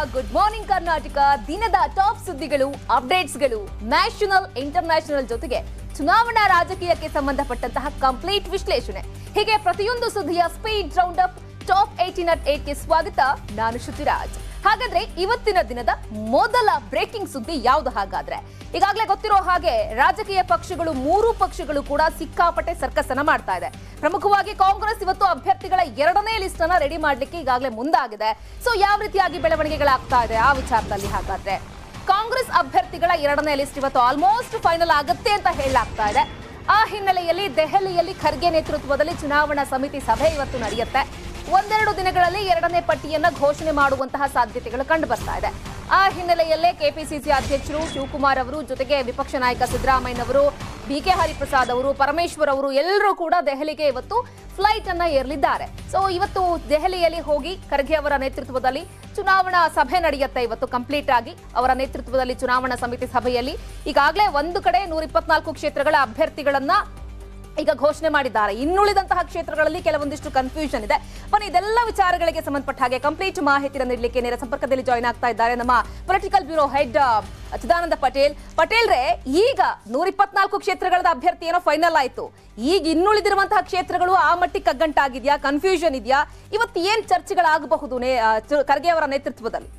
Good morning Karnataka ದಿನದ top ಸುದ್ದಿಗಳು ಅಪ್ಡೇಟ್ಸ್ಗಳು national international ಜೊತೆಗೆ ಚುನಾವಣಾ ರಾಜಕೀಯಕ್ಕೆ ಸಂಬಂಧಪಟ್ಟಂತಹ ಕಂಪ್ಲೀಟ್ ವಿಶ್ಲೇಷಣೆ ಹೀಗೆ ಪ್ರತಿಯೊಂದು ಸುದ್ದಿಯ speed round up top eighteen at ಏಟ್ಗೆ ಸ್ವಾಗತ ನಾನು ಶ್ರುತಿರಾಜ್ ಹಾಗಾದ್ರೆ ಇವತ್ತಿನ ದಿನದ ಮೊದಲ ಬ್ರೇಕಿಂಗ್ ಸುದ್ದಿ ಯಾವುದು ಹಾಗಾದ್ರೆ ಈಗಾಗಲೇ ಗೊತ್ತಿರೋ ಹಾಗೆ ರಾಜಕೀಯ ಪಕ್ಷಗಳು ಮೂರು ಪಕ್ಷಗಳು ಕೂಡ ಸಿಕ್ಕಾಪಟ್ಟೆ ಸರ್ಕಸ್ ಅನ್ನ ಮಾಡ್ತಾ ಇದೆ ಪ್ರಮುಖವಾಗಿ ಕಾಂಗ್ರೆಸ್ ಇವತ್ತು ಅಭ್ಯರ್ಥಿಗಳ ಎರಡನೇ ಲಿಸ್ಟ್ ಅನ್ನ ರೆಡಿ ಮಾಡ್ಲಿಕ್ಕೆ ಈಗಾಗಲೇ ಮುಂದಾಗಿದೆ ಸೊ ಯಾವ ರೀತಿಯಾಗಿ ಬೆಳವಣಿಗೆಗಳಾಗ್ತಾ ಇದೆ ಆ ವಿಚಾರದಲ್ಲಿ ಹಾಗಾದ್ರೆ ಕಾಂಗ್ರೆಸ್ ಅಭ್ಯರ್ಥಿಗಳ ಎರಡನೇ ಲಿಸ್ಟ್ ಇವತ್ತು ಆಲ್ಮೋಸ್ಟ್ ಫೈನಲ್ ಆಗುತ್ತೆ ಅಂತ ಹೇಳಲಾಗ್ತಾ ಇದೆ ಆ ಹಿನ್ನೆಲೆಯಲ್ಲಿ ದೆಹಲಿಯಲ್ಲಿ ಖರ್ಗೆ ನೇತೃತ್ವದಲ್ಲಿ ಚುನಾವಣಾ ಸಮಿತಿ ಸಭೆ ಇವತ್ತು ನಡೆಯುತ್ತೆ ಒಂದೆರಡು ದಿನಗಳಲ್ಲಿ ಎರಡನೇ ಪಟ್ಟಿಯನ್ನ ಘೋಷಣೆ ಮಾಡುವಂತಹ ಸಾಧ್ಯತೆಗಳು ಕಂಡು ಬರ್ತಾ ಇದೆ ಆ ಹಿನ್ನೆಲೆಯಲ್ಲೇ ಕೆಪಿಸಿಸಿ ಅಧ್ಯಕ್ಷರು ಶಿವಕುಮಾರ್ ಅವರು ಜೊತೆಗೆ ವಿಪಕ್ಷ ನಾಯಕ ಸಿದ್ದರಾಮಯ್ಯನವರು ಬಿಕೆ ಹರಿಪ್ರಸಾದ್ ಅವರು ಪರಮೇಶ್ವರ್ ಅವರು ಎಲ್ಲರೂ ಕೂಡ ದೆಹಲಿಗೆ ಇವತ್ತು ಫ್ಲೈಟ್ ಅನ್ನ ಏರ್ಲಿದ್ದಾರೆ ಸೊ ಇವತ್ತು ದೆಹಲಿಯಲ್ಲಿ ಹೋಗಿ ಖರ್ಗೆ ಅವರ ನೇತೃತ್ವದಲ್ಲಿ ಚುನಾವಣಾ ಸಭೆ ನಡೆಯುತ್ತೆ ಇವತ್ತು ಕಂಪ್ಲೀಟ್ ಆಗಿ ಅವರ ನೇತೃತ್ವದಲ್ಲಿ ಚುನಾವಣಾ ಸಮಿತಿ ಸಭೆಯಲ್ಲಿ ಈಗಾಗಲೇ ಒಂದು ಕಡೆ ನೂರ ಇಪ್ಪತ್ನಾಲ್ಕು ಕ್ಷೇತ್ರಗಳ ಅಭ್ಯರ್ಥಿಗಳನ್ನ ಈಗ ಘೋಷಣೆ ಮಾಡಿದ್ದಾರೆ ಇನ್ನುಳಿದಂತಹ ಕ್ಷೇತ್ರಗಳಲ್ಲಿ ಕೆಲವೊಂದಿಷ್ಟು ಕನ್ಫ್ಯೂಷನ್ ಇದೆ ಬನ್ನಿ ಇದೆಲ್ಲ ವಿಚಾರಗಳಿಗೆ ಸಂಬಂಧಪಟ್ಟ ಹಾಗೆ ಕಂಪ್ಲೀಟ್ ಮಾಹಿತಿಯನ್ನು ನೀಡಲಿಕ್ಕೆ ನೇರ ಸಂಪರ್ಕದಲ್ಲಿ ಜಾಯ್ನ್ ಆಗ್ತಾ ಇದ್ದಾರೆ ನಮ್ಮ political bureau head Chidananda Patel ಪಟೇಲ್ರೆ ಈಗ ನೂರ ಇಪ್ಪತ್ನಾಲ್ಕು ಕ್ಷೇತ್ರಗಳ ಅಭ್ಯರ್ಥಿ ಏನೋ ಫೈನಲ್ ಆಯ್ತು ಈಗ ಇನ್ನುಳಿದಿರುವಂತಹ ಕ್ಷೇತ್ರಗಳು ಆ ಮಟ್ಟಿಗೆ ಕಗ್ಗಂಟಾಗಿದ್ಯಾ ಕನ್ಫ್ಯೂಷನ್ ಇದೆಯಾ ಇವತ್ತು ಏನ್ ಚರ್ಚೆಗಳಾಗಬಹುದು ನೇ- ಆ, ಚು- ಖರ್ಗೆ ಅವರ ನೇತೃತ್ವದಲ್ಲಿ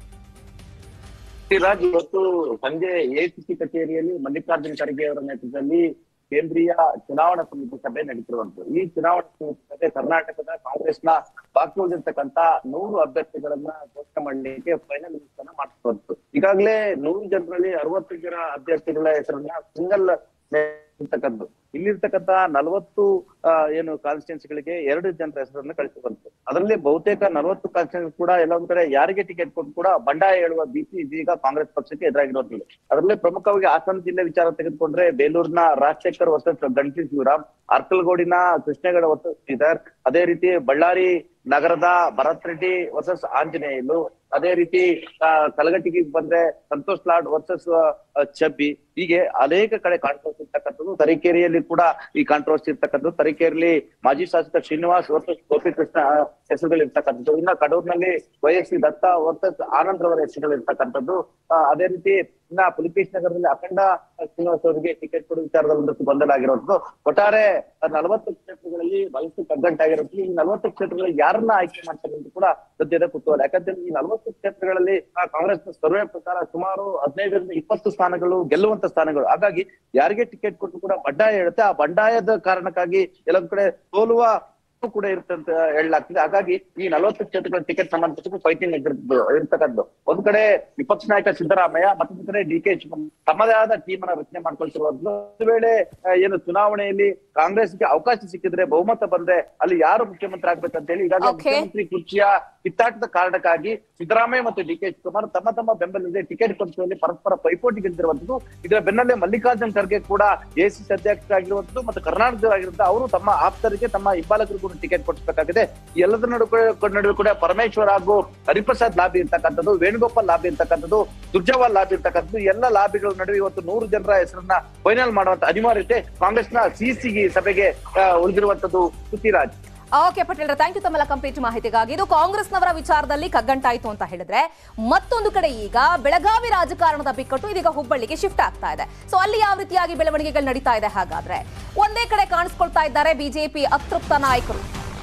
ರಾಜ್ ಇವತ್ತು ಸಂಜೆ ಎಸಿಸಿ ಕಚೇರಿಯಲ್ಲಿ ಮಲ್ಲಿಕಾರ್ಜುನ ಖರ್ಗೆ ಅವರ ನೇತೃತ್ವದಲ್ಲಿ ಕೇಂದ್ರೀಯ ಚುನಾವಣಾ ಸಮಿತಿ ಸಭೆ ನಡೀತಿರುವಂತದ್ದು ಈ ಚುನಾವಣಾ ಸಮಿತಿ ಸಭೆ ಕರ್ನಾಟಕದ ಕಾಂಗ್ರೆಸ್ನ ಬಾಕಿ ಉಳಿದಿರ್ತಕ್ಕಂತ ನೂರು ಅಭ್ಯರ್ಥಿಗಳನ್ನ ಘೋಷಣೆ ಮಾಡಲಿಕ್ಕೆ ಫೈನಲ್ ಲಿಸ್ಟ್ ಅನ್ನ ಮಾಡ್ತಿರುವಂತದ್ದು ಈಗಾಗಲೇ ನೂರು ಜನರಲ್ಲಿ ಅರವತ್ತು ಜನ ಅಭ್ಯರ್ಥಿಗಳ ಹೆಸರನ್ನ ಸಿಂಗಲ್ ಇರ್ತಕ್ಕದ್ದು ಇಲ್ಲಿರ್ತಕ್ಕಂತ ನಲವತ್ತು ಆ, ಏನು ಕಾನ್ಸ್ಟಿಟ್ಯೂನ್ಸಿಗಳಿಗೆ ಎರಡು ಜನರ ಹೆಸರನ್ನ ಕಳಿಸಿರುವಂತದ್ದು ಅದರಲ್ಲಿ ಬಹುತೇಕ ನಲವತ್ತು ಕಾನ್ಸ್ಟಿಟ್ಯೂನ್ಸಿ ಕೂಡ ಎಲ್ಲ ಒಂದ್ ಕಡೆ ಯಾರಿಗೆ ಟಿಕೆಟ್ ಕೊಟ್ಟು ಕೂಡ ಬಂಡಾಯ ಹೇಳುವ ಭೀತಿ ಇದೀಗ ಕಾಂಗ್ರೆಸ್ ಪಕ್ಷಕ್ಕೆ ಎದುರಾಗಿರುವಂತದ್ದು ಅದರಲ್ಲಿ ಪ್ರಮುಖವಾಗಿ ಹಾಸನ ಜಿಲ್ಲೆ ವಿಚಾರ ತೆಗೆದುಕೊಂಡ್ರೆ ಬೇಲೂರಿನ ರಾಜಶೇಖರ್ ವರ್ಸಸ್ ಗಂಟಿ ಶಿವರಾಮ್ ಅರ್ಕಲ್ಗೋಡಿನ ಕೃಷ್ಣೇಗೌಡ ವರ್ಸಸ್ ಶ್ರೀಧರ್ ಅದೇ ರೀತಿ ಬಳ್ಳಾರಿ ನಗರದ ಭರತ್ ರೆಡ್ಡಿ ವರ್ಸಸ್ ಆಂಜನೇಯಲು ಅದೇ ರೀತಿ ಆ, ಕಲಗಟ್ಟಿಗೆ ಬಂದ್ರೆ ಸಂತೋಷ್ ಲಾಡ್ ವರ್ಸಸ್ ಚಬ್ಬಿ ಹೀಗೆ ಅನೇಕ ಕಡೆ ಕಾಂಟ್ರವರ್ಸಿ ಇರ್ತಕ್ಕಂಥದ್ದು ತರೀಕೆರೆಯಲ್ಲಿ ಕೂಡ ಈ ಕಾಂಟ್ರವರ್ಸಿ ಇರ್ತಕ್ಕಂಥದ್ದು ತರೀಕೆರೆಯಲ್ಲಿ ಮಾಜಿ ಶಾಸಕ ಶ್ರೀನಿವಾಸ್ ವರ್ಸಸ್ ಗೋಪಿಕೃಷ್ಣ ಹೆಸರುಗಳು ಇರ್ತಕ್ಕಂಥದ್ದು ಇನ್ನ ಕಡೂರಿನಲ್ಲಿ ವೈಎಸ್ ದತ್ತ ವರ್ಸಸ್ ಆನಂದ್ ರವರ ಹೆಸರುಗಳು ಇರ್ತಕ್ಕಂಥದ್ದು ಆ, ಅದೇ ರೀತಿ ಇನ್ನ ಪುಲಿಕೇಶ್ ನಗರದಲ್ಲಿ ಅಖಂಡ ಶ್ರೀನಿವಾಸ್ ಅವರಿಗೆ ಟಿಕೆಟ್ ಕೊಡುವ ವಿಚಾರದಲ್ಲಿ ಒಂದಷ್ಟು ಗೊಂದಲ ಆಗಿರೋದು ಒಟ್ಟಾರೆ ನಲವತ್ತು ಕ್ಷೇತ್ರಗಳಲ್ಲಿ ಬಹಳಷ್ಟು ಕಗ್ಗಂಟಾಗಿರುತ್ತೆ ಈ ನಲವತ್ತು ಕ್ಷೇತ್ರಗಳಲ್ಲಿ ಯಾರನ್ನ ಆಯ್ಕೆ ಮಾಡ್ತಾರೆ ಅಂತ ಕೂಡ ಸದ್ಯದ ಕುತೂಹಲ ಯಾಕಂದ್ರೆ ಈ ನಲವತ್ತು ಕ್ಷೇತ್ರಗಳಲ್ಲಿ ಆ, ಕಾಂಗ್ರೆಸ್ನ ಸರ್ವೆ ಪ್ರಕಾರ ಸುಮಾರು ಹದಿನೈದರಿಂದ ಇಪ್ಪತ್ತು ಸ್ಥಾನಗಳು ಗೆಲ್ಲುವಂತ ಸ್ಥಾನಗಳು ಹಾಗಾಗಿ ಯಾರಿಗೆ ಟಿಕೆಟ್ ಕೊಟ್ಟು ಕೂಡ ಬಂಡಾಯ ಹೇಳುತ್ತೆ ಆ ಬಂಡಾಯದ ಕಾರಣಕ್ಕಾಗಿ ಎಲ್ಲೊಂದ್ ಕಡೆ ಸೋಲುವ ಕೂಡ ಇರುತ್ತೆ ಅಂತ ಹೇಳಲಾಗ್ತಿದೆ ಹಾಗಾಗಿ ಈ ನಲವತ್ತು ಕ್ಷೇತ್ರಗಳ ಟಿಕೆಟ್ ಸಂಬಂಧಿಸಿದ ಫೈಟಿಂಗ್ ಇರ್ತಕ್ಕದ್ದು ಒಂದ್ ಕಡೆ ವಿಪಕ್ಷ ನಾಯಕ ಸಿದ್ದರಾಮಯ್ಯ ಮತ್ತೊಂದು ಕಡೆ ಡಿ ಕೆ ಶಿವಕುಮಾರ್ ತಮ್ಮದೇ ಆದ ಟೀಮ್ ಅನ್ನ ರಚನೆ ಮಾಡ್ಕೊಳ್ತಿರುವಂತದ್ದು ಒಂದು ವೇಳೆ ಆ, ಏನು ಚುನಾವಣೆಯಲ್ಲಿ ಕಾಂಗ್ರೆಸ್ಗೆ ಅವಕಾಶ ಸಿಕ್ಕಿದ್ರೆ ಬಹುಮತ ಬಂದ್ರೆ ಅಲ್ಲಿ ಯಾರು ಮುಖ್ಯಮಂತ್ರಿ ಆಗ್ಬೇಕಂತ ಹೇಳಿ ಈಗಾಗಲೇ Okay. ಮುಖ್ಯಮಂತ್ರಿ ಕುರ್ಚಿಯ ಕಿತ್ತಾಟದ ಕಾರಣಕ್ಕಾಗಿ ಸಿದ್ದರಾಮಯ್ಯ ಮತ್ತು ಡಿ ಕೆ ಶಿವಕುಮಾರ್ ತಮ್ಮ ತಮ್ಮ ಬೆಂಬಲಿಗೆ ಟಿಕೆಟ್ ಕೊಡಿಸುವಲ್ಲಿ ಪರಸ್ಪರ ಪೈಪೋಟಿ ಗೆದ್ದಿರುವಂತದ್ದು ಇದರ ಬೆನ್ನಲ್ಲೇ ಮಲ್ಲಿಕಾರ್ಜುನ್ ಖರ್ಗೆ ಕೂಡ ಎಸಿಸಿ ಅಧ್ಯಕ್ಷರಾಗಿರುವಂತದ್ದು ಮತ್ತು ಕರ್ನಾಟಕದವರಾಗಿರುವಂತ ಅವರು ತಮ್ಮ ಆಪ್ತರಿಗೆ ತಮ್ಮ ಹಿಂಬಾಲಕರಿಗೂ ಕೂಡ ಟಿಕೆಟ್ ಕೊಡಿಸಬೇಕಾಗಿದೆ ಈ ಎಲ್ಲದರ ನಡುವೆ ನಡುವೆ ಕೂಡ ಪರಮೇಶ್ವರ್ ಹಾಗೂ ಹರಿಪ್ರಸಾದ್ ಲಾಬಿ ಇರ್ತಕ್ಕಂಥದ್ದು ವೇಣುಗೋಪಾಲ್ ಲಾಬಿ ಇರ್ತಕ್ಕಂಥದ್ದು ದುರ್ಜವಾಲ್ ಲಾಬಿ ಇರ್ತಕ್ಕಂಥದ್ದು ಎಲ್ಲ ಲಾಬಿಗಳ ನಡುವೆ ಇವತ್ತು ನೂರು ಜನರ ಹೆಸರನ್ನ ಫೈನಲ್ ಮಾಡುವಂತ ಅನಿವಾರ್ಯತೆ ಕಾಂಗ್ರೆಸ್ನ ಸಿಸಿ ಸಭೆಗೆ ಆ, ಉಳಿದಿರುವಂತದ್ದು Shrutiraj okay Patel thank you ತಮ್ಮೆಲ್ಲ ಕಂಪ್ಲೀಟ್ ಮಾಹಿತಿಗಾಗಿ ಇದು ಕಾಂಗ್ರೆಸ್ನವರ ವಿಚಾರದಲ್ಲಿ ಕಗ್ಗಂಟಾಯಿತು ಅಂತ ಹೇಳಿದ್ರೆ ಮತ್ತೊಂದು ಕಡೆ ಈಗ ಬೆಳಗಾವಿ ರಾಜಕಾರಣದ ಬಿಕ್ಕಟ್ಟು ಇದೀಗ ಹುಬ್ಬಳ್ಳಿಗೆ ಶಿಫ್ಟ್ ಆಗ್ತಾ ಇದೆ ಸೊ ಅಲ್ಲಿ ಯಾವ ರೀತಿಯಾಗಿ ಬೆಳವಣಿಗೆಗಳು ನಡೀತಾ ಇದೆ ಹಾಗಾದ್ರೆ ಒಂದೇ ಕಡೆ ಕಾಣಿಸ್ಕೊಳ್ತಾ ಇದ್ದಾರೆ ಬಿಜೆಪಿ ಅತೃಪ್ತ ನಾಯಕರು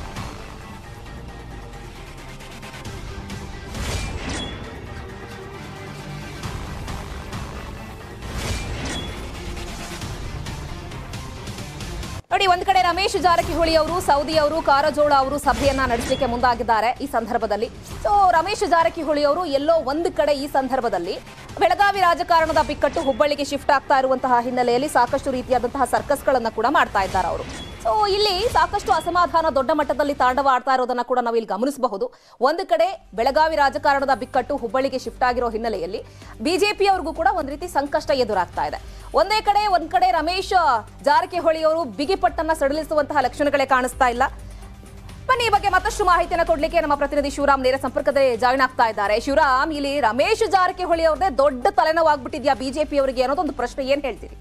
ನೋಡಿ ಒಂದ್ ಕಡೆ ರಮೇಶ್ ಜಾರಕಿಹೊಳಿ ಅವರು ಸೌದಿ ಅವರು ಕಾರಜೋಳ ಅವರು ಸಭೆಯನ್ನ ನಡೆಸಲಿಕ್ಕೆ ಮುಂದಾಗಿದ್ದಾರೆ ಈ ಸಂದರ್ಭದಲ್ಲಿ ಸೊ ರಮೇಶ್ ಜಾರಕಿಹೊಳಿ ಅವರು ಎಲ್ಲೋ ಒಂದು ಕಡೆ ಈ ಸಂದರ್ಭದಲ್ಲಿ ಬೆಳಗಾವಿ ರಾಜಕಾರಣದ ಬಿಕ್ಕಟ್ಟು ಹುಬ್ಬಳ್ಳಿಗೆ ಶಿಫ್ಟ್ ಆಗ್ತಾ ಇರುವಂತಹ ಹಿನ್ನೆಲೆಯಲ್ಲಿ ಸಾಕಷ್ಟು ರೀತಿಯಾದಂತಹ ಸರ್ಕಸ್ಗಳನ್ನ ಕೂಡ ಮಾಡ್ತಾ ಇದ್ದಾರೆ ಅವರು ಸೊ ಇಲ್ಲಿ ಸಾಕಷ್ಟು ಅಸಮಾಧಾನ ದೊಡ್ಡ ಮಟ್ಟದಲ್ಲಿ ತಾಂಡವ ಆಡ್ತಾ ಇರೋದನ್ನ ಕೂಡ ನಾವು ಇಲ್ಲಿ ಗಮನಿಸಬಹುದು ಒಂದು ಕಡೆ ಬೆಳಗಾವಿ ರಾಜಕಾರಣದ ಬಿಕ್ಕಟ್ಟು ಹುಬ್ಬಳ್ಳಿಗೆ ಶಿಫ್ಟ್ ಆಗಿರೋ ಹಿನ್ನೆಲೆಯಲ್ಲಿ ಬಿಜೆಪಿ ಅವ್ರಿಗೂ ಕೂಡ ಒಂದ್ ರೀತಿ ಸಂಕಷ್ಟ ಎದುರಾಗ್ತಾ ಇದೆ ಒಂದೇ ಕಡೆ ಒಂದ್ ಕಡೆ ರಮೇಶ್ ಜಾರಕಿಹೊಳಿ ಅವರು ಬಿಗಿಪಟ್ಟನ್ನ ಸಡಿಲಿಸುವಂತಹ ಲಕ್ಷಣಗಳೇ ಕಾಣಿಸ್ತಾ ಇಲ್ಲ ಬನ್ನಿ ಈ ಬಗ್ಗೆ ಮತ್ತಷ್ಟು ಮಾಹಿತಿಯನ್ನು ಕೊಡ್ಲಿಕ್ಕೆ ನಮ್ಮ ಪ್ರತಿನಿಧಿ ಶಿವರಾಮ್ ನೇರ ಸಂಪರ್ಕದಲ್ಲಿ ಜಾಯಿನ್ ಆಗ್ತಾ ಇದ್ದಾರೆ ಶಿವರಾಮ್ ಇಲ್ಲಿ ರಮೇಶ್ ಜಾರಕಿಹೊಳಿ ಅವ್ರದೇ ದೊಡ್ಡ ತಲೆನೋವಾಗ್ಬಿಟ್ಟಿದ್ಯಾ ಬಿಜೆಪಿ ಅವರಿಗೆ ಅನ್ನೋದೊಂದು ಪ್ರಶ್ನೆ ಏನ್ ಹೇಳ್ತೀರಿ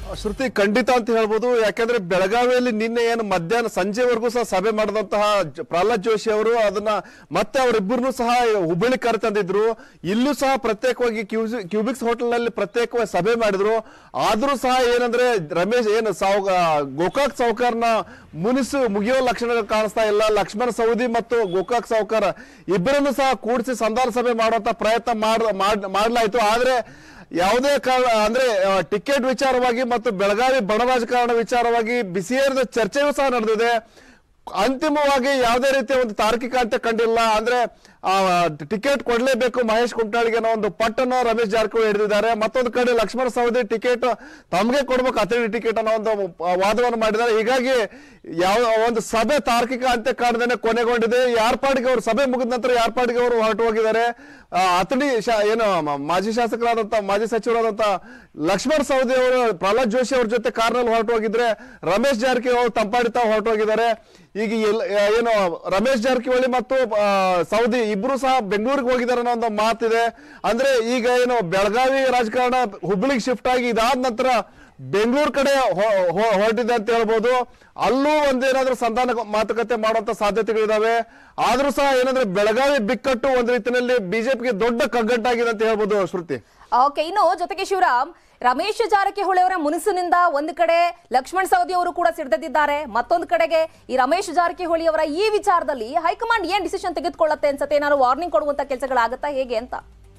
ಶ್ರುತಿ ಖಂಡಿತ ಅಂತ ಹೇಳ್ಬೋದು ಯಾಕಂದ್ರೆ ಬೆಳಗಾವಿಯಲ್ಲಿ ನಿನ್ನೆ ಏನು ಮಧ್ಯಾಹ್ನ ಸಂಜೆವರೆಗೂ ಸಹ ಸಭೆ ಮಾಡಿದಂತಹ ಜ- ಪ್ರಹ್ಲಾದ್ ಜೋಶಿ ಅವರು ಅದನ್ನ ಮತ್ತೆ ಅವರಿಬ್ಬರನ್ನು ಸಹ ಹುಬ್ಬಳ್ಳಿ ಕರೆತಂದಿದ್ರು ಇಲ್ಲೂ ಸಹ ಪ್ರತ್ಯೇಕವಾಗಿ ಕ್ಯೂಸಿ- ಕ್ಯೂಬಿಕ್ಸ್ ಹೋಟೆಲ್ ನಲ್ಲಿ ಪ್ರತ್ಯೇಕವಾಗಿ ಸಭೆ ಮಾಡಿದ್ರು ಆದ್ರೂ ಸಹ ಏನಂದ್ರೆ ರಮೇಶ್ ಏನು ಸಾವ್ ಗೋಕಾಕ್ ಸಾವುಕಾರ್ನ ಮುನಿಸು ಮುಗಿಯೋ ಲಕ್ಷಣಗಳು ಕಾಣಿಸ್ತಾ ಇಲ್ಲ ಲಕ್ಷ್ಮಣ ಸೌದಿ ಮತ್ತು ಗೋಕಾಕ್ ಸಾವುಕಾರ ಇಬ್ಬರನ್ನು ಸಹ ಕೂಡಿಸಿ ಸಂಧಾನ ಸಭೆ ಮಾಡುವಂತ ಪ್ರಯತ್ನ ಮಾಡ್- ಮಾಡ್- ಮಾಡ್ಲಾಯ್ತು ಆದ್ರೆ ಯಾವುದೇ ಕಾರಣ ಅಂದ್ರೆ ಆ, ಟಿಕೆಟ್ ವಿಚಾರವಾಗಿ ಮತ್ತು ಬೆಳಗಾವಿ ಬಣ ರಾಜಕಾರಣ ವಿಚಾರವಾಗಿ ಬಿಸಿಯೇರಿದ ಚರ್ಚೆಯೂ ಸಹ ನಡೆದಿದೆ ಅಂತಿಮವಾಗಿ ಯಾವುದೇ ರೀತಿಯ ಒಂದು ತಾರ್ಕಿಕ ಅಂತ ಕಂಡಿಲ್ಲ ಅಂದ್ರೆ ಆ, ಟಿಕೆಟ್ ಕೊಡ್ಲೇಬೇಕು ಮಹೇಶ್ ಕುಮಟಾಳಿಗೆ ಅನ್ನೋ ಒಂದು ಪಟ್ಟನ್ನು ರಮೇಶ್ ಜಾರಕಿಹೊಳಿ ಹಿಡಿದಿದ್ದಾರೆ ಮತ್ತೊಂದು ಕಡೆ ಲಕ್ಷ್ಮಣ ಸವದಿ ಟಿಕೆಟ್ ತಮಗೆ ಕೊಡ್ಬೇಕು ಅಥಿರಿಟಿ ಟಿಕೆಟ್ ಅನ್ನೋ ಒಂದು ಆ, ವಾದವನ್ನು ಮಾಡಿದ್ದಾರೆ ಹೀಗಾಗಿ ಯಾವ ಒಂದು ಸಭೆ ತಾರ್ಕಿಕ ಅಂತ್ಯ ಕಾಣದೇನೆ ಕೊನೆಗೊಂಡಿದೆ ಯಾರ ಪಾಡಿಗೆ ಅವರು ಸಭೆ ಮುಗಿದ ನಂತರ ಯಾರ ಪಾಡಿಗೆ ಅವರು ಹೊರಟು ಹೋಗಿದ್ದಾರೆ ಆ, ಅಥಣಿ ಶಾ- ಏನು ಮ- ಮಾಜಿ ಶಾಸಕರಾದಂತ ಮಾಜಿ ಸಚಿವರಾದಂತ ಲಕ್ಷ್ಮಣ ಸವದಿ ಅವರು ಪ್ರಹ್ಲಾದ್ ಜೋಶಿ ಅವ್ರ ಜೊತೆ ಕಾರ್ನಲ್ಲಿ ಹೊರಟು ಹೋಗಿದ್ರೆ ರಮೇಶ್ ಜಾರಕಿಹೊಳಿ ಅವರು ತಂಪಾಡಿ ತಾವು ಹೊರಟು ಹೋಗಿದ್ದಾರೆ ಈಗ ಎಲ್- ಏನು ರಮೇಶ್ ಜಾರಕಿಹೊಳಿ ಮತ್ತು ಆ, ಸೌದಿ ಇಬ್ರು ಸಹ ಬೆಂಗಳೂರಿಗೆ ಹೋಗಿದ್ದಾರೆ ಅನ್ನೋ ಒಂದು ಮಾತಿದೆ ಅಂದ್ರೆ ಈಗ ಏನು ಬೆಳಗಾವಿ ರಾಜಕಾರಣ ಹುಬ್ಳಿಗೆ ಶಿಫ್ಟ್ ಆಗಿ ಇದಾದ ನಂತರ ಬೆಂಗಳೂರು ಕಡೆ ಹೊ- ಹೊ- ಹೊರಟಿದೆ ಅಂತ ಹೇಳ್ಬೋದು ಅಲ್ಲೂ ಒಂದೇನಾದ್ರೂ ಸಂಧಾನ ಮಾತುಕತೆ ಮಾಡುವಂತ ಸಾಧ್ಯತೆಗಳಿದಾವೆ ಆದ್ರೂ ಸಹ ಏನಂದ್ರೆ ಬೆಳಗಾವಿ ಬಿಕ್ಕಟ್ಟು ಒಂದ್ ರೀತಿಯಲ್ಲಿ ಬಿಜೆಪಿಗೆ ದೊಡ್ಡ ಕಗ್ಗಟ್ಟಾಗಿದೆ ಅಂತ ಹೇಳ್ಬೋದು ಶ್ರುತಿ ಓಕೆ ಇನ್ನು ಜೊತೆಗೆ ಶಿವರಾಮ್ ರಮೇಶ್ ಜಾರಕಿಹೊಳಿ ಅವರ ಮುನಿಸಿನಿಂದ ಒಂದು ಕಡೆ ಲಕ್ಷ್ಮಣ್ ಸವದಿ ಅವರು ಕೂಡ ಸಿಡ್ದಿದ್ದಾರೆ ಮತ್ತೊಂದು ಕಡೆಗೆ ಈ ರಮೇಶ್ ಜಾರಕಿಹೊಳಿ ಅವರ ಈ ವಿಚಾರದಲ್ಲಿ ಹೈಕಮಾಂಡ್ ಏನ್ ಡಿಸಿಷನ್ ತೆಗೆದುಕೊಳ್ಳುತ್ತೆ ಅನ್ಸತ್ತೆ ಏನಾದ್ರು ವಾರ್ನಿಂಗ್ ಕೊಡುವಂತ ಕೆಲಸಗಳಾಗತ್ತಾ ಹೇಗೆ ಅಂತ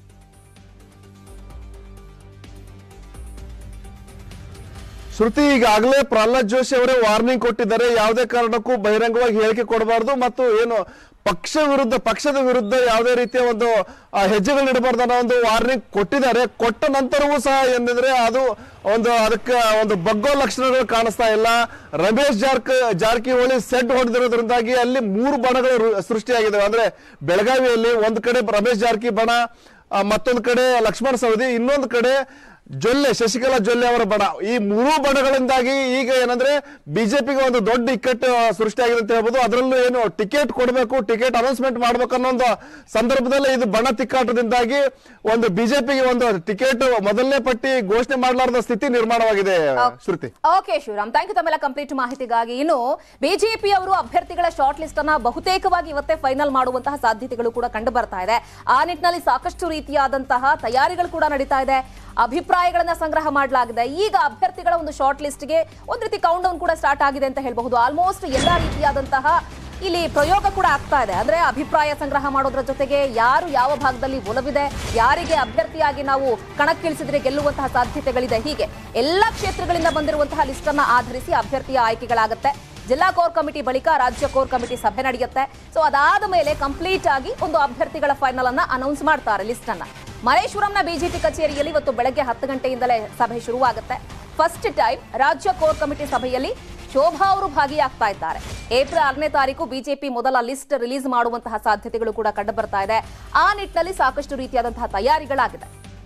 ಶ್ರುತಿ ಈಗಾಗಲೇ ಪ್ರಹ್ಲಾದ್ ಜೋಶಿ ಅವರೇ ವಾರ್ನಿಂಗ್ ಕೊಟ್ಟಿದ್ದಾರೆ ಯಾವುದೇ ಕಾರಣಕ್ಕೂ ಬಹಿರಂಗವಾಗಿ ಹೇಳಿಕೆ ಕೊಡಬಾರ್ದು ಮತ್ತು ಏನು ಪಕ್ಷ ವಿರುದ್ಧ ಪಕ್ಷದ ವಿರುದ್ಧ ಯಾವುದೇ ರೀತಿಯ ಒಂದು ಆ, ಹೆಜ್ಜೆಗಳನ್ನಿಡಬಾರ್ದು ಅನ್ನೋ ಒಂದು ವಾರ್ನಿಂಗ್ ಕೊಟ್ಟಿದ್ದಾರೆ ಕೊಟ್ಟ ನಂತರವೂ ಸಹ ಏನಂದ್ರೆ ಅದು ಒಂದು ಅದಕ್ಕೆ ಒಂದು ಬಗ್ಗೋ ಲಕ್ಷಣಗಳು ಕಾಣಿಸ್ತಾ ಇಲ್ಲ ರಮೇಶ್ ಜಾರ್ಕ ಜಾರಕಿಹೊಳಿ ಸೆಡ್ ಹೊಡೆದಿರೋದ್ರಿಂದಾಗಿ ಅಲ್ಲಿ ಮೂರು ಬಣಗಳು ರು- ಸೃಷ್ಟಿಯಾಗಿದ್ದಾವೆ ಅಂದ್ರೆ ಬೆಳಗಾವಿಯಲ್ಲಿ ಒಂದು ಕಡೆ ರಮೇಶ್ ಜಾರಕಿ ಬಣ ಆ, ಮತ್ತೊಂದು ಕಡೆ ಲಕ್ಷ್ಮಣ ಸವದಿ ಇನ್ನೊಂದು ಕಡೆ ಜೊಲ್ಲೆ ಶಶಿಕಲಾ ಜೊಲ್ಲೆ ಅವರ ಬಣ ಈ ಮೂರು ಬಣಗಳಿಂದಾಗಿ ಈಗ ಏನಂದ್ರೆ ಬಿಜೆಪಿಗೆ ಒಂದು ದೊಡ್ಡ ಇಕ್ಕಟ್ಟು ಆ, ಸೃಷ್ಟಿಯಾಗಿದೆ ಅಂತ ಹೇಳ್ಬೋದು ಅದರಲ್ಲೂ ಏನು ಟಿಕೆಟ್ ಕೊಡಬೇಕು ಟಿಕೆಟ್ ಅನೌನ್ಸ್ಮೆಂಟ್ ಮಾಡ್ಬೇಕು ಅನ್ನೋ ಒಂದು ಸಂದರ್ಭದಲ್ಲಿ ಇದು ಬಣ ತಿಕ್ಕಾಟದಿಂದಾಗಿ ಒಂದು ಬಿಜೆಪಿಗೆ ಒಂದು ಟಿಕೆಟ್ ಮೊದಲನೇ ಪಟ್ಟಿ ಘೋಷಣೆ ಮಾಡಲಾರದ ಸ್ಥಿತಿ ನಿರ್ಮಾಣವಾಗಿದೆ Shruti okay Shivaram thank you ತಮ್ಮೆಲ್ಲ ಕಂಪ್ಲೀಟ್ ಮಾಹಿತಿಗಾಗಿ ಇನ್ನು ಬಿಜೆಪಿ ಅವರು ಅಭ್ಯರ್ಥಿಗಳ ಶಾರ್ಟ್ ಲಿಸ್ಟ್ ಅನ್ನ ಬಹುತೇಕವಾಗಿ ಇವತ್ತೇ ಫೈನಲ್ ಮಾಡುವಂತಹ ಸಾಧ್ಯತೆಗಳು ಕೂಡ ಕಂಡು ಬರ್ತಾ ಇದೆ ಆ ನಿಟ್ಟಿನಲ್ಲಿ ಸಾಕಷ್ಟು ರೀತಿಯಾದಂತಹ ತಯಾರಿಗಳು ಕೂಡ ನಡೀತಾ ಇದೆ ಅಭಿಪ್ರಾಯಗಳನ್ನ ಸಂಗ್ರಹ ಮಾಡಲಾಗಿದೆ ಈಗ ಅಭ್ಯರ್ಥಿಗಳ ಒಂದು ಶಾರ್ಟ್ ಲಿಸ್ಟ್ಗೆ ಒಂದ್ ರೀತಿ ಕೌಂಟ್ ಡೌನ್ ಕೂಡ ಸ್ಟಾರ್ಟ್ ಆಗಿದೆ ಅಂತ ಹೇಳಬಹುದು ಆಲ್ಮೋಸ್ಟ್ ಎಲ್ಲಾ ರೀತಿಯಾದಂತಹ ಇಲ್ಲಿ ಪ್ರಯೋಗ ಕೂಡ ಆಗ್ತಾ ಇದೆ ಅಂದ್ರೆ ಅಭಿಪ್ರಾಯ ಸಂಗ್ರಹ ಮಾಡೋದ್ರ ಜೊತೆಗೆ ಯಾರು ಯಾವ ಭಾಗದಲ್ಲಿ ಒಲವಿದೆ ಯಾರಿಗೆ ಅಭ್ಯರ್ಥಿಯಾಗಿ ನಾವು ಕಣಕ್ಕಿಳಿಸಿದ್ರೆ ಗೆಲ್ಲುವಂತಹ ಸಾಧ್ಯತೆಗಳಿದೆ ಹೀಗೆ ಎಲ್ಲಾ ಕ್ಷೇತ್ರಗಳಿಂದ ಬಂದಿರುವಂತಹ ಲಿಸ್ಟ್ ಅನ್ನ ಆಧರಿಸಿ ಅಭ್ಯರ್ಥಿಯ ಆಯ್ಕೆಗಳಾಗುತ್ತೆ ಜಿಲ್ಲಾ ಕೋರ್ ಕಮಿಟಿ ಬಳಿಕ ರಾಜ್ಯ ಕೋರ್ ಕಮಿಟಿ ಸಭೆ ನಡೆಯುತ್ತೆ ಸೊ ಅದಾದ ಮೇಲೆ ಕಂಪ್ಲೀಟ್ ಆಗಿ ಒಂದು ಅಭ್ಯರ್ಥಿಗಳ ಫೈನಲ್ ಅನ್ನ ಅನೌನ್ಸ್ ಮಾಡ್ತಾರೆ ಲಿಸ್ಟ್ ಅನ್ನ ಮಲೇಶ್ವರಂನ ಬಿಜೆಪಿ ಕಚೇರಿಯಲ್ಲಿ ಇವತ್ತು ಬೆಳಗ್ಗೆ ಹತ್ತು ಗಂಟೆಯಿಂದಲೇ ಸಭೆ ಶುರುವಾಗುತ್ತೆ ಫಸ್ಟ್ ಟೈಮ್ ರಾಜ್ಯ ಕೋರ್ ಕಮಿಟಿ ಸಭೆಯಲ್ಲಿ ಶೋಭಾ ಅವರು ಭಾಗಿಯಾಗ್ತಾ ಇದ್ದಾರೆ ಏಪ್ರಿಲ್ ಆರನೇ ತಾರೀಕು ಬಿಜೆಪಿ ಮೊದಲ ಲಿಸ್ಟ್ ರಿಲೀಸ್ ಮಾಡುವಂತಹ ಸಾಧ್ಯತೆಗಳು ಕೂಡ ಕಂಡು ಬರ್ತಾ ಇದೆ ಆ ನಿಟ್ಟಿನಲ್ಲಿ ಸಾಕಷ್ಟು ರೀತಿಯಾದಂತಹ ತಯಾರಿಗಳಾಗಿದೆ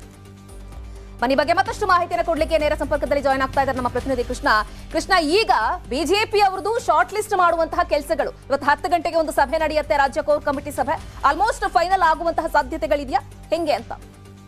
ಮನಿ ಬಗ್ಗೆ ಮತ್ತಷ್ಟು ಮಾಹಿತಿಯನ್ನು ಕೊಡ್ಲಿಕ್ಕೆ ನೇರ ಸಂಪರ್ಕದಲ್ಲಿ ಜಾಯ್ನ್ ಆಗ್ತಾ ಇದ್ದಾರೆ ನಮ್ಮ ಪ್ರತಿನಿಧಿ ಕೃಷ್ಣ ಕೃಷ್ಣ ಈಗ ಬಿಜೆಪಿ ಅವರದು ಶಾರ್ಟ್ ಲಿಸ್ಟ್ ಮಾಡುವಂತಹ ಕೆಲಸಗಳು ಇವತ್ತು ಹತ್ತು ಗಂಟೆಗೆ ಒಂದು ಸಭೆ ನಡೆಯುತ್ತೆ ರಾಜ್ಯ ಕೋರ್ ಕಮಿಟಿ ಸಭೆ ಆಲ್ಮೋಸ್ಟ್ ಫೈನಲ್ ಆಗುವಂತಹ ಸಾಧ್ಯತೆಗಳಿದೆಯಾ ಹೆಂಗೆ ಅಂತ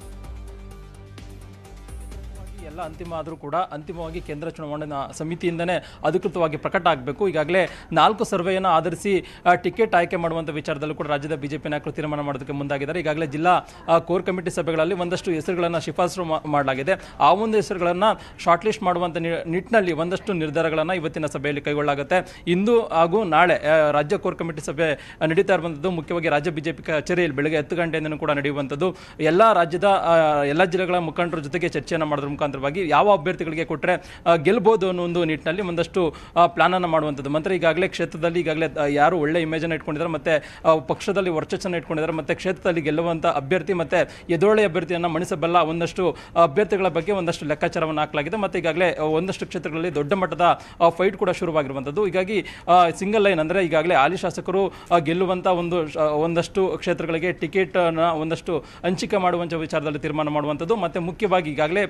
ಎಲ್ಲ ಅಂತಿಮ ಆದರೂ ಕೂಡ ಅಂತಿಮವಾಗಿ ಕೇಂದ್ರ ಚುನಾವಣಾ ಸಮಿತಿಯಿಂದನೇ ಅಧಿಕೃತವಾಗಿ ಪ್ರಕಟ ಆಗಬೇಕು ಈಗಾಗಲೇ ನಾಲ್ಕು ಸರ್ವೆಯನ್ನು ಆಧರಿಸಿ ಆ, ಟಿಕೆಟ್ ಆಯ್ಕೆ ಮಾಡುವಂಥ ವಿಚಾರದಲ್ಲೂ ಕೂಡ ರಾಜ್ಯದ ಬಿಜೆಪಿ ನಾಯಕರು ತೀರ್ಮಾನ ಮಾಡೋದಕ್ಕೆ ಮುಂದಾಗಿದ್ದಾರೆ ಈಗಾಗಲೇ ಜಿಲ್ಲಾ ಆ, ಕೋರ್ ಕಮಿಟಿ ಸಭೆಗಳಲ್ಲಿ ಒಂದಷ್ಟು ಹೆಸರುಗಳನ್ನು ಶಿಫಾರಸು ಮಾ- ಮಾಡಲಾಗಿದೆ ಆ ಒಂದು ಹೆಸರುಗಳನ್ನು ಶಾರ್ಟ್ ಲಿಸ್ಟ್ ಮಾಡುವಂಥ ನಿ- ನಿಟ್ಟಿನಲ್ಲಿ ಒಂದಷ್ಟು ನಿರ್ಧಾರಗಳನ್ನು ಇವತ್ತಿನ ಸಭೆಯಲ್ಲಿ ಕೈಗೊಳ್ಳಲಾಗುತ್ತೆ ಇಂದು ಹಾಗೂ ನಾಳೆ ಆ, ರಾಜ್ಯ ಕೋರ್ ಕಮಿಟಿ ಸಭೆ ಆ, ನಡೀತಾ ಇರುವಂಥದ್ದು ಮುಖ್ಯವಾಗಿ ರಾಜ್ಯ ಬಿಜೆಪಿ ಕಚೇರಿಯಲ್ಲಿ ಬೆಳಗ್ಗೆ ಹತ್ತು ಗಂಟೆಯಿಂದನೂ ಕೂಡ ನಡೆಯುವಂಥದ್ದು ಎಲ್ಲ ರಾಜ್ಯದ ಆ, ಎಲ್ಲ ಜಿಲ್ಲೆಗಳ ಮುಖಂಡರ ಜೊತೆಗೆ ಚರ್ಚೆಯನ್ನು ಮಾಡೋದ್ರ ಮುಖಾಂತರವಾಗಿ ಯಾವ ಅಭ್ಯರ್ಥಿಗಳಿಗೆ ಕೊಟ್ಟರೆ ಗೆಲ್ಬೋದು ಅನ್ನೋ ಒಂದು ನಿಟ್ಟಿನಲ್ಲಿ ಒಂದಷ್ಟು ಪ್ಲಾನ್ ಅನ್ನು ಮಾಡುವಂಥದ್ದು ಮಂತ್ರ ಈಗಾಗಲೇ ಕ್ಷೇತ್ರದಲ್ಲಿ ಈಗಾಗಲೇ ಆ, ಯಾರು ಒಳ್ಳೆ ಇಮೇಜ್ ಅನ್ನು ಇಟ್ಕೊಂಡಿದ್ದಾರೆ ಮತ್ತೆ ಆ, ಪಕ್ಷದಲ್ಲಿ ವರ್ಚಸ್ಸನ್ನು ಇಟ್ಕೊಂಡಿದ್ದಾರೆ ಮತ್ತೆ ಕ್ಷೇತ್ರದಲ್ಲಿ ಗೆಲ್ಲುವಂಥ ಅಭ್ಯರ್ಥಿ ಮತ್ತೆ ಎದುರೊಳ್ಳೆ ಅಭ್ಯರ್ಥಿಯನ್ನು ಮಣಿಸಬಲ್ಲ ಒಂದಷ್ಟು ಅಭ್ಯರ್ಥಿಗಳ ಬಗ್ಗೆ ಒಂದಷ್ಟು ಲೆಕ್ಕಾಚಾರವನ್ನು ಹಾಕಲಾಗಿದೆ ಮತ್ತೆ ಈಗಾಗಲೇ ಆ, ಒಂದಷ್ಟು ಕ್ಷೇತ್ರಗಳಲ್ಲಿ ದೊಡ್ಡ ಮಟ್ಟದ ಫೈಟ್ ಕೂಡ ಶುರುವಾಗಿರುವಂಥದ್ದು ಹೀಗಾಗಿ ಸಿಂಗಲ್ ಲೈನ್ ಅಂದರೆ ಈಗಾಗಲೇ ಹಾಲಿ ಶಾಸಕರು ಆ, ಗೆಲ್ಲುವಂಥ ಒಂದು ಶ- ಒಂದಷ್ಟು ಕ್ಷೇತ್ರಗಳಿಗೆ ಟಿಕೆಟ್ ಒಂದಷ್ಟು ಹಂಚಿಕೆ ಮಾಡುವಂಥ ವಿಚಾರದಲ್ಲಿ ತೀರ್ಮಾನ ಮಾಡುವಂಥದ್ದು ಮತ್ತೆ ಮುಖ್ಯವಾಗಿ ಈಗಾಗಲೇ ಪ್ರಬಲವಾಗಿ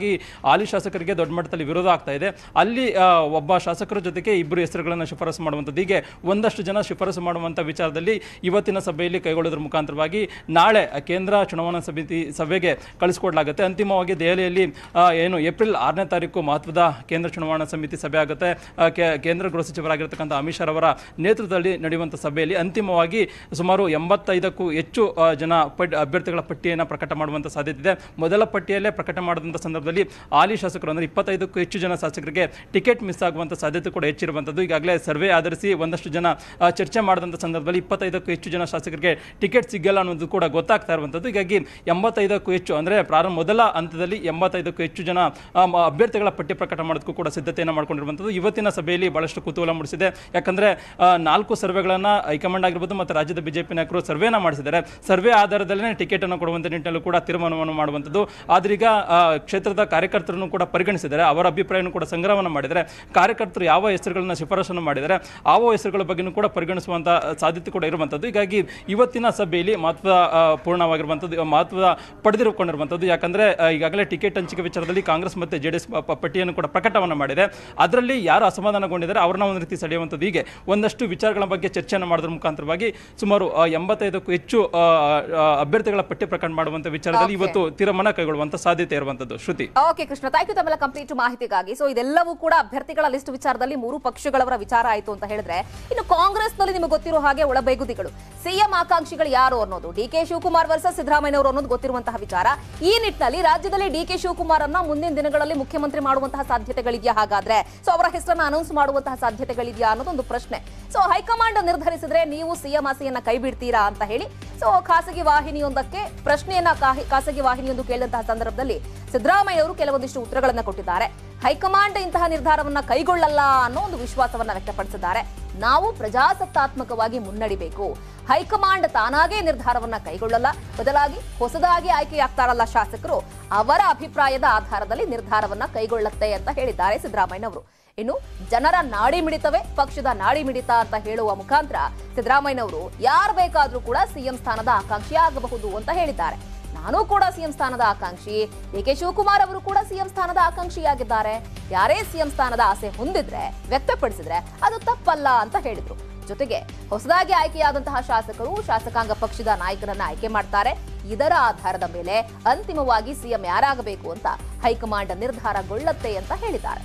ಅಂತಿಮವಾಗಿ ಹಾಲಿ ಶಾಸಕರಿಗೆ ದೊಡ್ಡ ಮಟ್ಟದಲ್ಲಿ ವಿರೋಧ ಆಗ್ತಾ ಇದೆ ಅಲ್ಲಿ ಆ, ಒಬ್ಬ ಶಾಸಕರ ಜೊತೆಗೆ ಇಬ್ಬರು ಹೆಸರುಗಳನ್ನು ಶಿಫಾರಸು ಮಾಡುವಂಥದ್ದು ಹೀಗೆ ಒಂದಷ್ಟು ಜನ ಶಿಫಾರಸು ಮಾಡುವಂಥ ವಿಚಾರದಲ್ಲಿ ಇವತ್ತಿನ ಸಭೆಯಲ್ಲಿ ಕೈಗೊಳ್ಳೋದ್ರ ಮುಖಾಂತರವಾಗಿ ನಾಳೆ ಕೇಂದ್ರ ಚುನಾವಣಾ ಸಮಿತಿ ಸಭೆಗೆ ಕಳಿಸ್ಕೊಡ್ಲಾಗುತ್ತೆ ಅಂತಿಮವಾಗಿ ದೆಹಲಿಯಲ್ಲಿ ಆ, ಏನು ಏಪ್ರಿಲ್ ಆರನೇ ತಾರೀಕು ಮಹತ್ವದ ಕೇಂದ್ರ ಚುನಾವಣಾ ಸಮಿತಿ ಸಭೆ ಆಗುತ್ತೆ ಆ, ಕೇ- ಕೇಂದ್ರ ಗೃಹ ಸಚಿವರಾಗಿರ್ತಕ್ಕಂಥ ಅಮಿತ್ ಶಾ ಅವರ ನೇತೃತ್ವದಲ್ಲಿ ನಡೆಯುವಂಥ ಸಭೆಯಲ್ಲಿ ಅಂತಿಮವಾಗಿ ಸುಮಾರು ಎಂಬತ್ತೈದಕ್ಕೂ ಹೆಚ್ಚು ಆ, ಜನ ಪಟ್ ಅಭ್ಯರ್ಥಿಗಳ ಪಟ್ಟಿಯನ್ನು ಪ್ರಕಟ ಮಾಡುವಂಥ ಸಾಧ್ಯತೆ ಇದೆ ಮೊದಲ ಪಟ್ಟಿಯಲ್ಲೇ ಪ್ರಕಟ ಮಾಡಿದಂಥ ಸಂದರ್ಭದಲ್ಲಿ ಹಾಲಿ ಶಾಸಕರು ಅಂದರೆ ಇಪ್ಪತ್ತೈದಕ್ಕೂ ಹೆಚ್ಚು ಜನ ಶಾಸಕರಿಗೆ ಟಿಕೆಟ್ ಮಿಸ್ ಆಗುವಂಥ ಸಾಧ್ಯತೆ ಕೂಡ ಹೆಚ್ಚಿರುವಂಥದ್ದು ಈಗಾಗಲೇ ಸರ್ವೆ ಆಧರಿಸಿ ಒಂದಷ್ಟು ಜನ ಆ, ಚರ್ಚೆ ಮಾಡಿದಂಥ ಸಂದರ್ಭದಲ್ಲಿ ಇಪ್ಪತ್ತೈದಕ್ಕೂ ಹೆಚ್ಚು ಜನ ಶಾಸಕರಿಗೆ ಟಿಕೆಟ್ ಸಿಗಲ್ಲ ಅನ್ನೋದು ಕೂಡ ಗೊತ್ತಾಗ್ತಾ ಇರುವಂಥದ್ದು ಹೀಗಾಗಿ ಎಂಬತ್ತೈದಕ್ಕೂ ಹೆಚ್ಚು ಅಂದರೆ ಪ್ರಾರಂಭ ಮೊದಲ ಹಂತದಲ್ಲಿ ಎಂಬತ್ತೈದಕ್ಕೂ ಹೆಚ್ಚು ಜನ ಆ, ಮ- ಅಭ್ಯರ್ಥಿಗಳ ಪಟ್ಟಿ ಪ್ರಕಟ ಮಾಡೋದಕ್ಕೂ ಕೂಡ ಸಿದ್ಧತೆಯನ್ನು ಮಾಡ್ಕೊಂಡಿರುವಂಥದ್ದು ಇವತ್ತಿನ ಸಭೆಯಲ್ಲಿ ಬಹಳಷ್ಟು ಕುತೂಹಲ ಮೂಡಿಸಿದೆ ಯಾಕಂದರೆ ನಾಲ್ಕು ಸರ್ವೆಗಳನ್ನು ಹೈಕಮಾಂಡ್ ಆಗಿರ್ಬೋದು ಮತ್ತು ರಾಜ್ಯದ ಬಿಜೆಪಿ ನಾಯಕರು ಸರ್ವೆನ ಮಾಡಿಸಿದ್ದಾರೆ ಸರ್ವೆ ಆಧಾರದಲ್ಲೇ ಟಿಕೆಟ್ ಅನ್ನು ಕೊಡುವಂಥ ನಿಟ್ಟಿನಲ್ಲೂ ಕೂಡ ತೀರ್ಮಾನವನ್ನು ಮಾಡುವಂಥದ್ದು ಆದ್ರೀಗ ಆ, ಕ್ಷೇತ್ರದ ಕಾರ್ಯಕರ್ತರನ್ನು ಕೂಡ ಪರಿಗಣಿಸಿದ್ದಾರೆ ಅವರ ಅಭಿಪ್ರಾಯವನ್ನು ಕೂಡ ಸಂಗ್ರಹವನ್ನು ಮಾಡಿದ್ದಾರೆ ಕಾರ್ಯಕರ್ತರು ಯಾವ ಹೆಸರುಗಳನ್ನ ಶಿಫಾರಸನ್ನು ಮಾಡಿದ್ದಾರೆ ಆ ಹೆಸರುಗಳ ಬಗ್ಗೆನೂ ಕೂಡ ಪರಿಗಣಿಸುವಂಥ ಸಾಧ್ಯತೆ ಕೂಡ ಇರುವಂಥದ್ದು ಹೀಗಾಗಿ ಇವತ್ತಿನ ಸಭೆಯಲ್ಲಿ ಮಹತ್ವ ಆ, ಪೂರ್ಣವಾಗಿರುವಂಥದ್ದು ಮಹತ್ವ ಪಡೆದಿರುಕೊಂಡಿರುವಂಥದ್ದು ಯಾಕಂದರೆ ಈಗಾಗಲೇ ಟಿಕೆಟ್ ಹಂಚಿಕೆ ವಿಚಾರದಲ್ಲಿ ಕಾಂಗ್ರೆಸ್ ಮತ್ತು ಜೆ ಡಿ ಎಸ್ ಪಟ್ಟಿಯನ್ನು ಕೂಡ ಪ್ರಕಟವನ್ನು ಮಾಡಿದೆ ಅದರಲ್ಲಿ ಯಾರು ಅಸಮಾಧಾನಗೊಂಡಿದ್ದಾರೆ ಅವ್ರನ್ನ ಒಂದು ರೀತಿ ಸೆಳೆಯುವಂಥದ್ದು ಹೀಗೆ ಒಂದಷ್ಟು ವಿಚಾರಗಳ ಬಗ್ಗೆ ಚರ್ಚೆಯನ್ನು ಮಾಡೋದ್ರ ಮುಖಾಂತರವಾಗಿ ಸುಮಾರು ಆ, ಎಂಬತ್ತೈದಕ್ಕೂ ಹೆಚ್ಚು ಆ, ಆ, ಅಭ್ಯರ್ಥಿಗಳ ಪಟ್ಟಿ ಪ್ರಕಟ ಮಾಡುವಂಥ ವಿಚಾರದಲ್ಲಿ Okay. ಇವತ್ತು ತೀರ್ಮಾನ ಕೈಗೊಳ್ಳುವಂಥ ಸಾಧ್ಯತೆ ಇರುವಂಥದ್ದು Shruti okay Krishna thank you ತಮ್ಮೆಲ್ಲ ಕಂಪ್ಲೀಟ್ ಮಾಹಿತಿಗಾಗಿ ಸೊ ಇದೆಲ್ಲವೂ ಕೂಡ ಅಭ್ಯರ್ಥಿಗಳ ಲಿಸ್ಟ್ ವಿಚಾರದಲ್ಲಿ ಮೂರು ಪಕ್ಷಗಳವರ ವಿಚಾರ ಆಯಿತು ಅಂತ ಹೇಳಿದ್ರೆ ಇನ್ನು ಕಾಂಗ್ರೆಸ್ನಲ್ಲಿ ನಿಮಗೆ ಗೊತ್ತಿರೋ ಹಾಗೆ ಒಳಬೇಗುದಿಗಳು ಸಿಎಂ ಆಕಾಂಕ್ಷಿಗಳು ಯಾರು ಅನ್ನೋದು D K Shivakumar versus Siddaramaiah ಅವರು ಅನ್ನೋದು ಗೊತ್ತಿರುವಂತಹ ವಿಚಾರ ಈ ನಿಟ್ಟಿನಲ್ಲಿ ರಾಜ್ಯದಲ್ಲಿ ಡಿ ಕೆ ಶಿವಕುಮಾರ್ ಅನ್ನ ಮುಂದಿನ ದಿನಗಳಲ್ಲಿ ಮುಖ್ಯಮಂತ್ರಿ ಮಾಡುವಂತಹ ಸಾಧ್ಯತೆಗಳಿದೆಯಾ ಹಾಗಾದ್ರೆ ಸೊ ಅವರ ಹೆಸರನ್ನ ಅನೌನ್ಸ್ ಮಾಡುವಂತಹ ಸಾಧ್ಯತೆಗಳಿದೆಯಾ ಅನ್ನೋದೊಂದು ಪ್ರಶ್ನೆ ಸೊ ಹೈಕಮಾಂಡ್ ನಿರ್ಧರಿಸಿದ್ರೆ ನೀವು ಸಿಎಂ ಆಸೆಯನ್ನ ಕೈ ಬಿಡ್ತೀರಾ ಅಂತ ಹೇಳಿ ಸೊ ಖಾಸಗಿ ವಾಹಿನಿಯೊಂದಕ್ಕೆ ಪ್ರಶ್ನೆಯನ್ನ ಕಾಹಿ- ಖಾಸಗಿ ವಾಹಿನಿಯೊಂದು ಕೇಳಿದಂತಹ ಸಂದರ್ಭದಲ್ಲಿ ಸಿದ್ದರಾಮಯ್ಯ ಅವರು ಕೆಲವೊಂದಿಷ್ಟು ಉತ್ತರಗಳನ್ನ ಕೊಟ್ಟಿದ್ದಾರೆ ಹೈಕಮಾಂಡ್ ಇಂತಹ ನಿರ್ಧಾರವನ್ನ ಕೈಗೊಳ್ಳಲ್ಲ ಅನ್ನೋ ಒಂದು ವಿಶ್ವಾಸವನ್ನ ವ್ಯಕ್ತಪಡಿಸಿದ್ದಾರೆ ನಾವು ಪ್ರಜಾಸತ್ತಾತ್ಮಕವಾಗಿ ಮುನ್ನಡಿಬೇಕು ಹೈಕಮಾಂಡ್ ತಾನಾಗೇ ನಿರ್ಧಾರವನ್ನ ಕೈಗೊಳ್ಳಲ್ಲ ಬದಲಾಗಿ ಹೊಸದಾಗಿ ಆಯ್ಕೆಯಾಗ್ತಾರಲ್ಲ ಶಾಸಕರು ಅವರ ಅಭಿಪ್ರಾಯದ ಆಧಾರದಲ್ಲಿ ನಿರ್ಧಾರವನ್ನ ಕೈಗೊಳ್ಳುತ್ತೆ ಅಂತ ಹೇಳಿದ್ದಾರೆ ಸಿದ್ದರಾಮಯ್ಯನವರು ಇನ್ನು ಜನರ ನಾಡಿ ಮಿಡಿತವೇ ಪಕ್ಷದ ನಾಡಿ ಮಿಡಿತ ಅಂತ ಹೇಳುವ ಮುಖಾಂತರ ಸಿದ್ದರಾಮಯ್ಯನವರು ಯಾರು ಬೇಕಾದ್ರೂ ಕೂಡ ಸಿಎಂ ಸ್ಥಾನದ ಆಕಾಂಕ್ಷಿ ಆಗಬಹುದು ಅಂತ ಹೇಳಿದ್ದಾರೆ ನಾನು ಕೂಡ ಸಿಎಂ ಸ್ಥಾನದ ಆಕಾಂಕ್ಷಿ ಡಿ ಕೆ ಶಿವಕುಮಾರ್ ಅವರು ಕೂಡ ಸಿಎಂ ಸ್ಥಾನದ ಆಕಾಂಕ್ಷಿಯಾಗಿದ್ದಾರೆ ಯಾರೇ ಸಿಎಂ ಸ್ಥಾನದ ಆಸೆ ಹೊಂದಿದ್ರೆ ವ್ಯಕ್ತಪಡಿಸಿದ್ರೆ ಅದು ತಪ್ಪಲ್ಲ ಅಂತ ಹೇಳಿದ್ರು ಜೊತೆಗೆ ಹೊಸದಾಗಿ ಆಯ್ಕೆಯಾದಂತಹ ಶಾಸಕರು ಶಾಸಕಾಂಗ ಪಕ್ಷದ ನಾಯಕರನ್ನ ಆಯ್ಕೆ ಮಾಡ್ತಾರೆ ಇದರ ಆಧಾರದ ಮೇಲೆ ಅಂತಿಮವಾಗಿ ಸಿಎಂ ಯಾರಾಗಬೇಕು ಅಂತ ಹೈಕಮಾಂಡ್ ನಿರ್ಧಾರಗೊಳ್ಳುತ್ತೆ ಅಂತ ಹೇಳಿದ್ದಾರೆ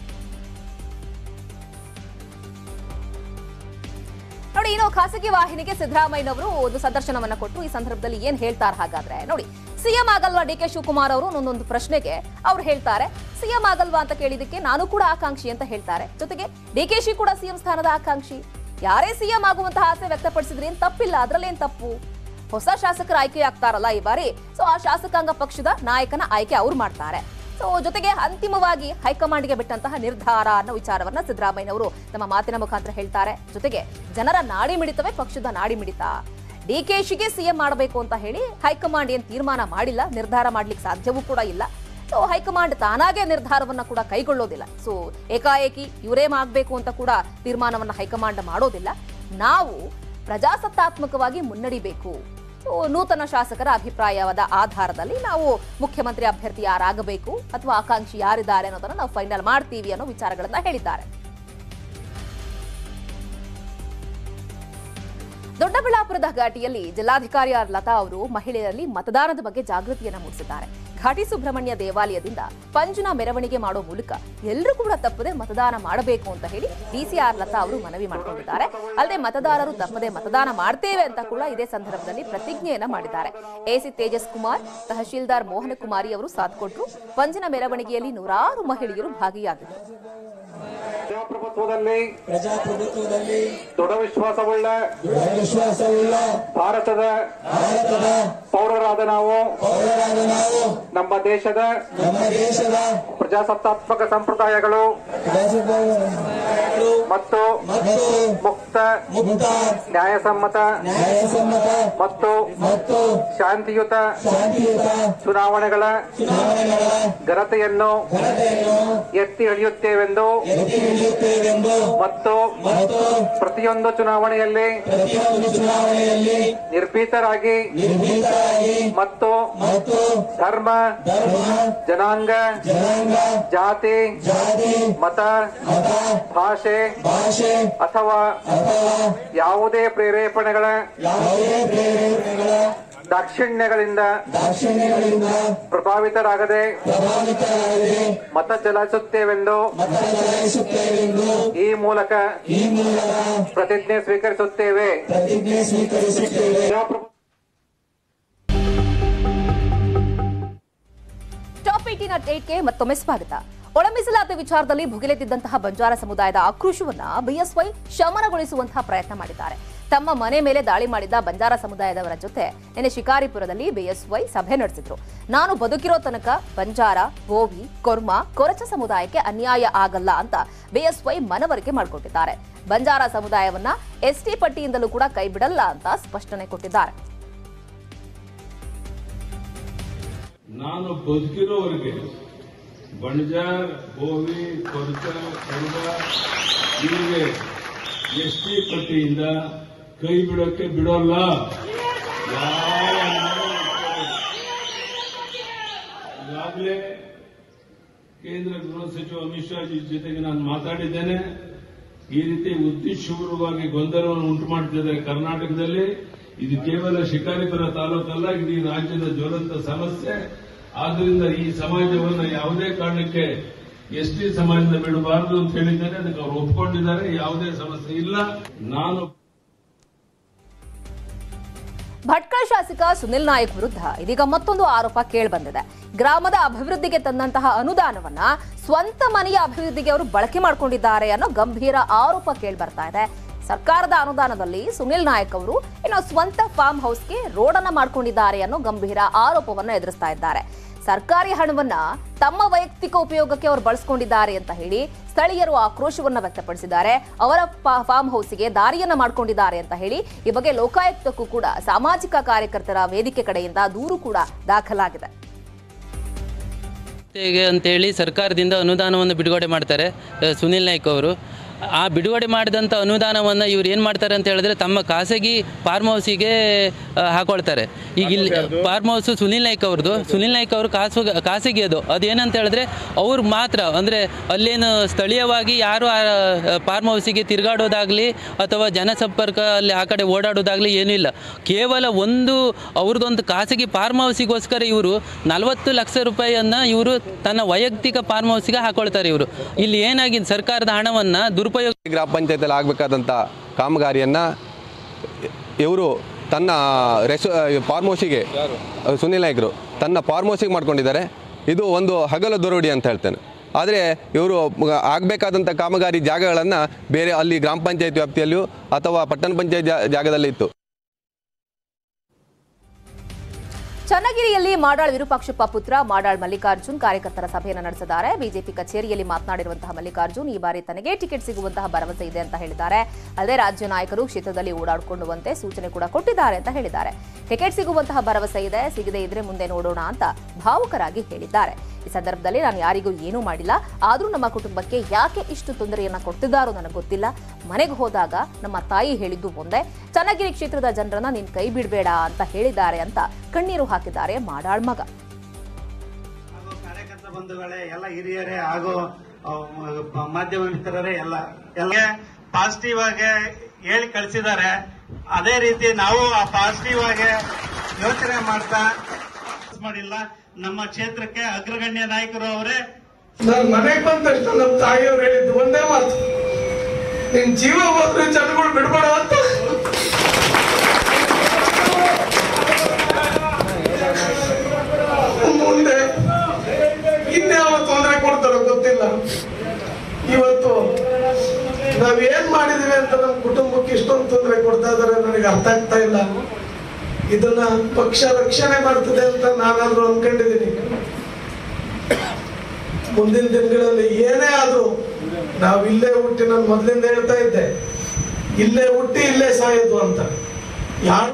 ನೋಡಿ ಇನ್ನು ಖಾಸಗಿ ವಾಹಿನಿಗೆ ಸಿದ್ದರಾಮಯ್ಯನವರು ಒಂದು ಸಂದರ್ಶನವನ್ನ ಕೊಟ್ಟು ಈ ಸಂದರ್ಭದಲ್ಲಿ ಏನ್ ಹೇಳ್ತಾರೆ ಹಾಗಾದ್ರೆ ನೋಡಿ ಸಿಎಂ ಆಗಲ್ವಾ ಡಿ ಕೆ ಶಿವಕುಮಾರ್ ಅವರು ಒಂದೊಂದು ಪ್ರಶ್ನೆಗೆ ಅವ್ರು ಹೇಳ್ತಾರೆ ಸಿಎಂ ಆಗಲ್ವಾ ಅಂತ ಕೇಳಿದಕ್ಕೆ ನಾನು ಕೂಡ ಆಕಾಂಕ್ಷಿ ಅಂತ ಹೇಳ್ತಾರೆ ಜೊತೆಗೆ ಡಿ ಕೆ ಶಿ ಕೂಡ ಸಿಎಂ ಸ್ಥಾನದ ಆಕಾಂಕ್ಷಿ ಯಾರೇ ಸಿಎಂ ಆಗುವಂತಹ ಆಸೆ ವ್ಯಕ್ತಪಡಿಸಿದ್ರೆ ಏನ್ ತಪ್ಪಿಲ್ಲ ಅದ್ರಲ್ಲೇನ್ ತಪ್ಪು ಹೊಸ ಶಾಸಕರು ಆಯ್ಕೆ ಆಗ್ತಾರಲ್ಲ ಈ ಬಾರಿ ಸೊ ಆ ಶಾಸಕಾಂಗ ಪಕ್ಷದ ನಾಯಕನ ಆಯ್ಕೆ ಅವ್ರು ಮಾಡ್ತಾರೆ ಸೊ ಜೊತೆಗೆ ಅಂತಿಮವಾಗಿ ಹೈಕಮಾಂಡ್ಗೆ ಬಿಟ್ಟಂತಹ ನಿರ್ಧಾರ ಅನ್ನೋ ವಿಚಾರವನ್ನ ಸಿದ್ದರಾಮಯ್ಯನವರು ತಮ್ಮ ಮಾತಿನ ಮುಖಾಂತರ ಹೇಳ್ತಾರೆ ಜೊತೆಗೆ ಜನರ ನಾಡಿ ಮಿಡಿತವೇ ಪಕ್ಷದ ನಾಡಿ ಮಿಡಿತ ಡಿ ಕೆ ಶಿಗೆ ಸಿಎಂ ಮಾಡಬೇಕು ಅಂತ ಹೇಳಿ ಹೈಕಮಾಂಡ್ ಏನ್ ತೀರ್ಮಾನ ಮಾಡಿಲ್ಲ ನಿರ್ಧಾರ ಮಾಡ್ಲಿಕ್ಕೆ ಸಾಧ್ಯವೂ ಕೂಡ ಇಲ್ಲ ಸೊ ಹೈಕಮಾಂಡ್ ತಾನಾಗೆ ನಿರ್ಧಾರವನ್ನ ಕೂಡ ಕೈಗೊಳ್ಳೋದಿಲ್ಲ ಸೊ ಏಕಾಏಕಿ ಇವರೇ ಮಾಡಬೇಕು ಅಂತ ಕೂಡ ತೀರ್ಮಾನವನ್ನ ಹೈಕಮಾಂಡ್ ಮಾಡೋದಿಲ್ಲ ನಾವು ಪ್ರಜಾಸತ್ತಾತ್ಮಕವಾಗಿ ಮುನ್ನಡಿಬೇಕು ಸೊ ನೂತನ ಶಾಸಕರ ಅಭಿಪ್ರಾಯವಾದ ಆಧಾರದಲ್ಲಿ ನಾವು ಮುಖ್ಯಮಂತ್ರಿ ಅಭ್ಯರ್ಥಿ ಯಾರಾಗಬೇಕು ಅಥವಾ ಆಕಾಂಕ್ಷಿ ಯಾರಿದ್ದಾರೆ ಅನ್ನೋದನ್ನ ನಾವು ಫೈನಲ್ ಮಾಡ್ತೀವಿ ಅನ್ನೋ ವಿಚಾರಗಳನ್ನ ಹೇಳಿದ್ದಾರೆ ದೊಡ್ಡಬಳ್ಳಾಪುರದ ಘಾಟಿಯಲ್ಲಿ ಜಿಲ್ಲಾಧಿಕಾರಿ ಆರ್ ಲತಾ ಅವರು ಮಹಿಳೆಯರಲ್ಲಿ ಮತದಾನದ ಬಗ್ಗೆ ಜಾಗೃತಿಯನ್ನ ಮೂಡಿಸಿದ್ದಾರೆ ಘಾಟಿ ಸುಬ್ರಹ್ಮಣ್ಯ ದೇವಾಲಯದಿಂದ ಪಂಜುನ ಮೆರವಣಿಗೆ ಮಾಡೋ ಮೂಲಕ ಎಲ್ಲರೂ ಕೂಡ ತಪ್ಪದೆ ಮತದಾನ ಮಾಡಬೇಕು ಅಂತ ಹೇಳಿ ಡಿಸಿಆರ್ ಲತಾ ಅವರು ಮನವಿ ಮಾಡಿಕೊಂಡಿದ್ದಾರೆ ಅಲ್ಲದೆ ಮತದಾರರು ತಪ್ಪದೆ ಮತದಾನ ಮಾಡ್ತೇವೆ ಅಂತ ಕೂಡ ಇದೇ ಸಂದರ್ಭದಲ್ಲಿ ಪ್ರತಿಜ್ಞೆಯನ್ನ ಮಾಡಿದ್ದಾರೆ ಎಸಿ ತೇಜಸ್ ಕುಮಾರ್ ತಹಶೀಲ್ದಾರ್ ಮೋಹನ ಕುಮಾರಿ ಅವರು ಸಾಥ್ ಕೊಟ್ಟರು ಪಂಜಿನ ಮೆರವಣಿಗೆಯಲ್ಲಿ ನೂರಾರು ಮಹಿಳೆಯರು ಭಾಗಿಯಾಗಿದ್ದರು ಪ್ರಜಾಪ್ರಭುತ್ವದಲ್ಲಿ ಪ್ರಜಾಪ್ರಭುತ್ವದಲ್ಲಿ ದೃಢ ವಿಶ್ವಾಸವುಳ್ಳ ವಿಶ್ವಾಸವುಳ್ಳ ಭಾರತದ ಭಾರತದ ಪೌರರಾದ ನಾವು ಪೌರರಾದ ನಾವು ನಮ್ಮ ದೇಶದ ನಮ್ಮ ದೇಶದ ಪ್ರಜಾಸತ್ತಾತ್ಮಕ ಸಂಪ್ರದಾಯಗಳು ಪ್ರಜಾಪ್ರಭುತ್ವ ಉಮೇದುವಾರರು ಮತ್ತು ಮತ್ತು ಮುಕ್ತ ಮುಕ್ತ ನ್ಯಾಯಸಮ್ಮತ ನ್ಯಾಯಸಮ್ಮತ ಮತ್ತು ಮತ್ತು ಶಾಂತಿಯುತ ಶಾಂತಿಯುತ ಚುನಾವಣೆಗಳ ಚುನಾವಣೆಗಳ ಘನತೆಯನ್ನು ಘನತೆಯನ್ನು ಎತ್ತಿ ಹಿಡಿಯುತ್ತೇವೆಂದು ಎತ್ತಿ ಹಿಡಿಯುತ್ತೇವೆಂದು ಮತ್ತು ಮತ್ತು ಪ್ರತಿಯೊಂದು ಚುನಾವಣೆಯಲ್ಲಿ ಪ್ರತಿಯೊಂದು ಚುನಾವಣೆಯಲ್ಲಿ ನಿರ್ಭೀತರಾಗಿ ನಿರ್ಭೀತರಾಗಿ ಮತ್ತು ಮತ್ತು ಧರ್ಮ ಧರ್ಮ ಜನಾಂಗ ಜನಾಂಗ ಜಾತಿ ಜಾತಿ ಮತ ಮತ ಭಾಷೆ ಭಾಷೆ ಅಥವಾ ಅಥವಾ ಯಾವುದೇ ಪ್ರೇರೇಪಣೆಗಳ ಯಾವುದೇ ಪ್ರೇರಣೆಗಳ ದಾಕ್ಷಿಣ್ಯಗಳಿಂದ ದಾಕ್ಷಿಣ್ಯಗಳಿಂದ ಪ್ರಭಾವಿತರಾಗದೆ ಪ್ರಭಾವಿತರಾಗದೆ ಮತ ಚಲಾಯಿಸುತ್ತೇವೆಂದು ಮತ ಚಲಾಯಿಸುತ್ತೇವೆಂದು ಈ ಮೂಲಕ ಈ ಮೂಲಕ ಪ್ರತಿಜ್ಞೆ ಸ್ವೀಕರಿಸುತ್ತೇವೆ ಪ್ರತಿಜ್ಞೆ ಸ್ವೀಕರಿಸುತ್ತೇವೆ ಟಾಪ್ ಏಟಿನ ಏಟ್ಗೆ ಮತ್ತೊಮ್ಮೆ ಸ್ವಾಗತ ಒಳ ಮೀಸಲಾತಿ ವಿಚಾರದಲ್ಲಿ ಭುಗಿಲೆದ್ದಿದ್ದಂತಹ ಬಂಜಾರ ಸಮುದಾಯದ ಆಕ್ರೋಶವನ್ನ ಬಿಎಸ್ವೈ ಶಮನಗೊಳಿಸುವಂತಹ ಪ್ರಯತ್ನ ಮಾಡಿದ್ದಾರೆ ತಮ್ಮ ಮನೆ ಮೇಲೆ ದಾಳಿ ಮಾಡಿದ್ದ ಬಂಜಾರ ಸಮುದಾಯದವರ ಜೊತೆ ನಿನ್ನೆ ಶಿಕಾರಿಪುರದಲ್ಲಿ ಬಿಎಸ್ವೈ ಸಭೆ ನಡೆಸಿದ್ರು ನಾನು ಬದುಕಿರೋ ತನಕ ಬಂಜಾರ ಗೋವಿ ಕೊರ್ಮ ಕೊರಚ ಸಮುದಾಯಕ್ಕೆ ಅನ್ಯಾಯ ಆಗಲ್ಲ ಅಂತ ಬಿಎಸ್ವೈ ಮನವರಿಕೆ ಮಾಡಿಕೊಟ್ಟಿದ್ದಾರೆ ಬಂಜಾರ ಸಮುದಾಯವನ್ನ ಎಸ್ಟಿ ಪಟ್ಟಿಯಿಂದಲೂ ಕೂಡ ಕೈ ಬಿಡಲ್ಲ ಅಂತ ಸ್ಪಷ್ಟನೆ ಕೊಟ್ಟಿದ್ದಾರೆ ನಾನು ಬದುಕಿರೋವರೆಗೆ ಬಣಜಾರ್ ಗೋವಿ ಕೊರಚ ಕಡಬ ಇವರಿಗೆ ಎಸ್ ಟಿ ಪಟ್ಟಿಯಿಂದ ಕೈ ಬಿಡೋಕೆ ಬಿಡೋಲ್ಲ ಯಾವ ಈಗಾಗಲೇ ಕೇಂದ್ರ ಗೃಹ ಸಚಿವ ಅಮಿತ್ ಶಾ ಜಿ ಜೊತೆಗೆ ನಾನು ಮಾತಾಡಿದ್ದೇನೆ ಈ ರೀತಿ ಉದ್ದೇಶಪೂರ್ವಕವಾಗಿ ಗೊಂದಲವನ್ನು ಉಂಟು ಮಾಡ್ತಿದ್ದಾರೆ ಕರ್ನಾಟಕದಲ್ಲಿ ಇದು ಕೇವಲ ಶಿಕಾರಿಪುರ ತಾಲೂಕಲ್ಲ ಇಡೀ ರಾಜ್ಯದ ಜ್ವಲಂತ ಸಮಸ್ಯೆ ಆದ್ರಿಂದ ಈ ಸಮಾಜವನ್ನು ಯಾವುದೇ ಕಾರಣಕ್ಕೆ ಎಸ್ ಟಿ ಸಮಾಜದಿಂದ ಬಿಡಬಾರದು ಅಂತ ಹೇಳಿದ್ದೇನೆ ಅದಕ್ಕೆ ಅವರು ಒಪ್ಪಿಕೊಂಡಿದ್ದಾರೆ ಯಾವುದೇ ಸಮಸ್ಯೆ ಇಲ್ಲ ನಾನು ಭಟ್ಕಳ ಶಾಸಕ ಸುನಿಲ್ ನಾಯಕ್ ವಿರುದ್ಧ ಇದೀಗ ಮತ್ತೊಂದು ಆರೋಪ ಕೇಳಿಬಂದಿದೆ ಗ್ರಾಮದ ಅಭಿವೃದ್ಧಿಗೆ ತಂದಂತಹ ಅನುದಾನವನ್ನ ಸ್ವಂತ ಮನೆಯ ಅಭಿವೃದ್ಧಿಗೆ ಅವರು ಬಳಕೆ ಮಾಡಿಕೊಂಡಿದ್ದಾರೆ ಅನ್ನೋ ಗಂಭೀರ ಆರೋಪ ಕೇಳಿ ಬರ್ತಾ ಇದೆ ಸರ್ಕಾರದ ಅನುದಾನದಲ್ಲಿ ಸುನಿಲ್ ನಾಯಕ್ ಅವರು ಇನ್ನು ಸ್ವಂತ ಫಾರ್ಮ್ ಹೌಸ್ಗೆ ರೋಡನ್ನ ಮಾಡ್ಕೊಂಡಿದ್ದಾರೆ ಅನ್ನೋ ಗಂಭೀರ ಆರೋಪವನ್ನ ಎದುರಿಸ್ತಾ ಇದ್ದಾರೆ ಸರ್ಕಾರಿ ಹಣವನ್ನ ತಮ್ಮ ವೈಯಕ್ತಿಕ ಉಪಯೋಗಕ್ಕೆ ಅವರು ಬಳಸ್ಕೊಂಡಿದ್ದಾರೆ ಅಂತ ಹೇಳಿ ಸ್ಥಳೀಯರು ಆಕ್ರೋಶವನ್ನ ವ್ಯಕ್ತಪಡಿಸಿದ್ದಾರೆ ಅವರ ಫಾ- ಫಾರ್ಮ್ ಹೌಸ್ಗೆ ದಾರಿಯನ್ನ ಮಾಡ್ಕೊಂಡಿದ್ದಾರೆ ಅಂತ ಹೇಳಿ ಈ ಬಗ್ಗೆ ಲೋಕಾಯುಕ್ತಕ್ಕೂ ಕೂಡ ಸಾಮಾಜಿಕ ಕಾರ್ಯಕರ್ತರ ವೇದಿಕೆ ಕಡೆಯಿಂದ ದೂರು ಕೂಡ ದಾಖಲಾಗಿದೆ ಹೇಗೆ ಅಂತೇಳಿ ಸರ್ಕಾರದಿಂದ ಅನುದಾನವನ್ನು ಬಿಡುಗಡೆ ಮಾಡ್ತಾರೆ ಅಹ್, ಸುನಿಲ್ ನಾಯ್ಕ್ ಅವರು ಆ ಬಿಡುಗಡೆ ಮಾಡಿದಂಥ ಅನುದಾನವನ್ನು ಇವ್ರು ಏನು ಮಾಡ್ತಾರೆ ಅಂತ ಹೇಳಿದ್ರೆ ತಮ್ಮ ಖಾಸಗಿ ಫಾರ್ಮ್ ಹೌಸಿಗೆ ಅಹ್, ಹಾಕೊಳ್ತಾರೆ ಈಗ ಇಲ್ಲಿ ಫಾರ್ಮ್ ಹೌಸು ಸುನಿಲ್ ನಾಯ್ಕ್ ಅವ್ರದ್ದು ಸುನಿಲ್ ನಾಯ್ಕ್ ಅವರು ಖಾಸು ಖಾಸಗಿ ಅದು ಅದೇನಂತ ಹೇಳಿದ್ರೆ ಅವ್ರು ಮಾತ್ರ ಅಂದರೆ ಅಲ್ಲೇನು ಸ್ಥಳೀಯವಾಗಿ ಯಾರು ಆ ಫಾರ್ಮ್ ಹೌಸಿಗೆ ತಿರುಗಾಡೋದಾಗಲಿ ಅಥವಾ ಜನಸಂಪರ್ಕ ಅಲ್ಲಿ ಆ ಕಡೆ ಓಡಾಡೋದಾಗಲಿ ಏನೂ ಇಲ್ಲ ಕೇವಲ ಒಂದು ಅವ್ರದ್ದೊಂದು ಖಾಸಗಿ ಫಾರ್ಮ್ ಹೌಸಿಗೋಸ್ಕರ ಇವರು ನಲವತ್ತು ಲಕ್ಷ ರೂಪಾಯಿಯನ್ನು ಇವರು ತನ್ನ ವೈಯಕ್ತಿಕ ಫಾರ್ಮ್ ಹೌಸಿಗೆ ಹಾಕೊಳ್ತಾರೆ ಇವರು ಇಲ್ಲಿ ಏನಾಗಿದೆ ಸರ್ಕಾರದ ಹಣವನ್ನು ದುರುಪಯೋಗ ಗ್ರಾಮ ಪಂಚಾಯತಲ್ಲಿ ಆಗಬೇಕಾದಂಥ ಕಾಮಗಾರಿಯನ್ನು ಇವರು ತನ್ನ ರೆಸ್ ಫಾರ್ಮ್ ಹೌಸಿಗೆ ಸುನಿಲ್ ನಾಯ್ಕರು ತನ್ನ ಫಾರ್ಮ್ ಹೌಸಿಗೆ ಮಾಡ್ಕೊಂಡಿದ್ದಾರೆ ಇದು ಒಂದು ಹಗಲ ದೊರಡಿ ಅಂತ ಹೇಳ್ತೇನೆ ಆದರೆ ಇವರು ಆಗಬೇಕಾದಂಥ ಕಾಮಗಾರಿ ಜಾಗಗಳನ್ನು ಬೇರೆ ಅಲ್ಲಿ ಗ್ರಾಮ ಪಂಚಾಯತ್ ವ್ಯಾಪ್ತಿಯಲ್ಲಿಯೂ ಅಥವಾ ಪಟ್ಟಣ ಪಂಚಾಯತ್ ಜಾಗದಲ್ಲಿ ಇತ್ತು ಚನ್ನಗಿರಿಯಲ್ಲಿ ಮಾಡಾಳ್ ವಿರೂಪಾಕ್ಷಪ್ಪ ಪುತ್ರ ಮಾಡಾಳ್ ಮಲ್ಲಿಕಾರ್ಜುನ್ ಕಾರ್ಯಕರ್ತರ ಸಭೆಯನ್ನು ನಡೆಸಿದ್ದಾರೆ ಬಿಜೆಪಿ ಕಚೇರಿಯಲ್ಲಿ ಮಾತನಾಡಿರುವಂತಹ ಮಲ್ಲಿಕಾರ್ಜುನ್ ಈ ಬಾರಿ ತನಗೆ ಟಿಕೆಟ್ ಸಿಗುವಂತಹ ಭರವಸೆ ಇದೆ ಅಂತ ಹೇಳಿದ್ದಾರೆ ಅಲ್ಲದೆ ರಾಜ್ಯ ನಾಯಕರು ಕ್ಷೇತ್ರದಲ್ಲಿ ಓಡಾಡಿಕೊಳ್ಳುವಂತೆ ಸೂಚನೆ ಕೂಡ ಕೊಟ್ಟಿದ್ದಾರೆ ಅಂತ ಹೇಳಿದ್ದಾರೆ ಟಿಕೆಟ್ ಸಿಗುವಂತಹ ಭರವಸೆ ಇದೆ ಸಿಗದೇ ಇದ್ರೆ ಮುಂದೆ ನೋಡೋಣ ಅಂತ ಭಾವುಕರಾಗಿ ಹೇಳಿದ್ದಾರೆ ಈ ಸಂದರ್ಭದಲ್ಲಿ ನಾನು ಯಾರಿಗೂ ಏನೂ ಮಾಡಿಲ್ಲ ಆದರೂ ನಮ್ಮ ಕುಟುಂಬಕ್ಕೆ ಯಾಕೆ ಇಷ್ಟು ತೊಂದರೆಯನ್ನ ಕೊಡ್ತಿದ್ದಾರೋ ನನಗೆ ಗೊತ್ತಿಲ್ಲ ಮನೆಗೆ ಹೋದಾಗ ನಮ್ಮ ತಾಯಿ ಹೇಳಿದ್ದು ಒಂದೇ ಚನ್ನಗಿರಿ ಕ್ಷೇತ್ರದ ಜನರನ್ನ ನೀನ್ ಕೈ ಬಿಡಬೇಡ ಅಂತ ಹೇಳಿದ್ದಾರೆ ಅಂತ ಕಣ್ಣೀರು ಹಾಕಿದ್ದಾರೆ ಮಾಡಾಳ್ ಮಗ ಹಾಗೂ ಕಾರ್ಯಕರ್ತ ಬಂಧುಗಳೇ ಎಲ್ಲ ಹಿರಿಯರೇ ಹಾಗೂ ಅಹ್, ಮಾಧ್ಯಮ ಮಿತ್ರರೇ ಎಲ್ಲ ಎಲ್ಲ ಪಾಸಿಟಿವ್ ಆಗಿ ಹೇಳಿ ಕಳಿಸಿದ್ದಾರೆ ಅದೇ ರೀತಿ ನಾವು ಆ ಪಾಸಿಟಿವ್ ಆಗಿ ಯೋಚನೆ ಮಾಡ್ತಾ ಮಾಡಿಲ್ಲ ನಮ್ಮ ಕ್ಷೇತ್ರಕ್ಕೆ ಅಗ್ರಗಣ್ಯ ನಾಯಕರು ಅವರೇ ನಾನು ಮನೆಗೆ ಬಂದ ತಕ್ಷಣ ನಮ್ಮ ತಾಯಿಯವ್ರು ಹೇಳಿದ್ದು ಒಂದೇ ಮಾತು ನಿನ್ ಜೀವ ಹೋದ್ರೆ ಜನಗಳು ಬಿಡ್ಬೇಡ ಅಂತ ಮುಂದೆ ಇನ್ಯಾವ ತೊಂದರೆ ಕೊಡ್ತಾರೋ ಗೊತ್ತಿಲ್ಲ ಇವತ್ತು ನಾವೇನ್ ಮಾಡಿದೀವಿ ಅಂತ ನಮ್ಮ ಕುಟುಂಬಕ್ಕೆ ಇಷ್ಟೊಂದು ತೊಂದರೆ ಕೊಡ್ತಾ ಇದಾರೆ ನನಗೆ ಅರ್ಥ ಆಗ್ತಾ ಇಲ್ಲ ಇದನ್ನ ಪಕ್ಷ ರಕ್ಷಣೆ ಮಾಡ್ತದೆ ಅಂತ ನಾನಾದ್ರೂ ಅನ್ಕೊಂಡಿದ್ದೀನಿ ಮುಂದಿನ ದಿನಗಳಲ್ಲಿ ಏನೇ ಆದ್ರೂ ನಾವು ಇಲ್ಲೇ ಹುಟ್ಟಿ ನಾನು ಮೊದಲಿಂದ ಹೇಳ್ತಾ ಇದ್ದೆ ಇಲ್ಲೇ ಹುಟ್ಟಿ ಇಲ್ಲೇ ಸಾಯೋದು ಅಂತ ಯಾರು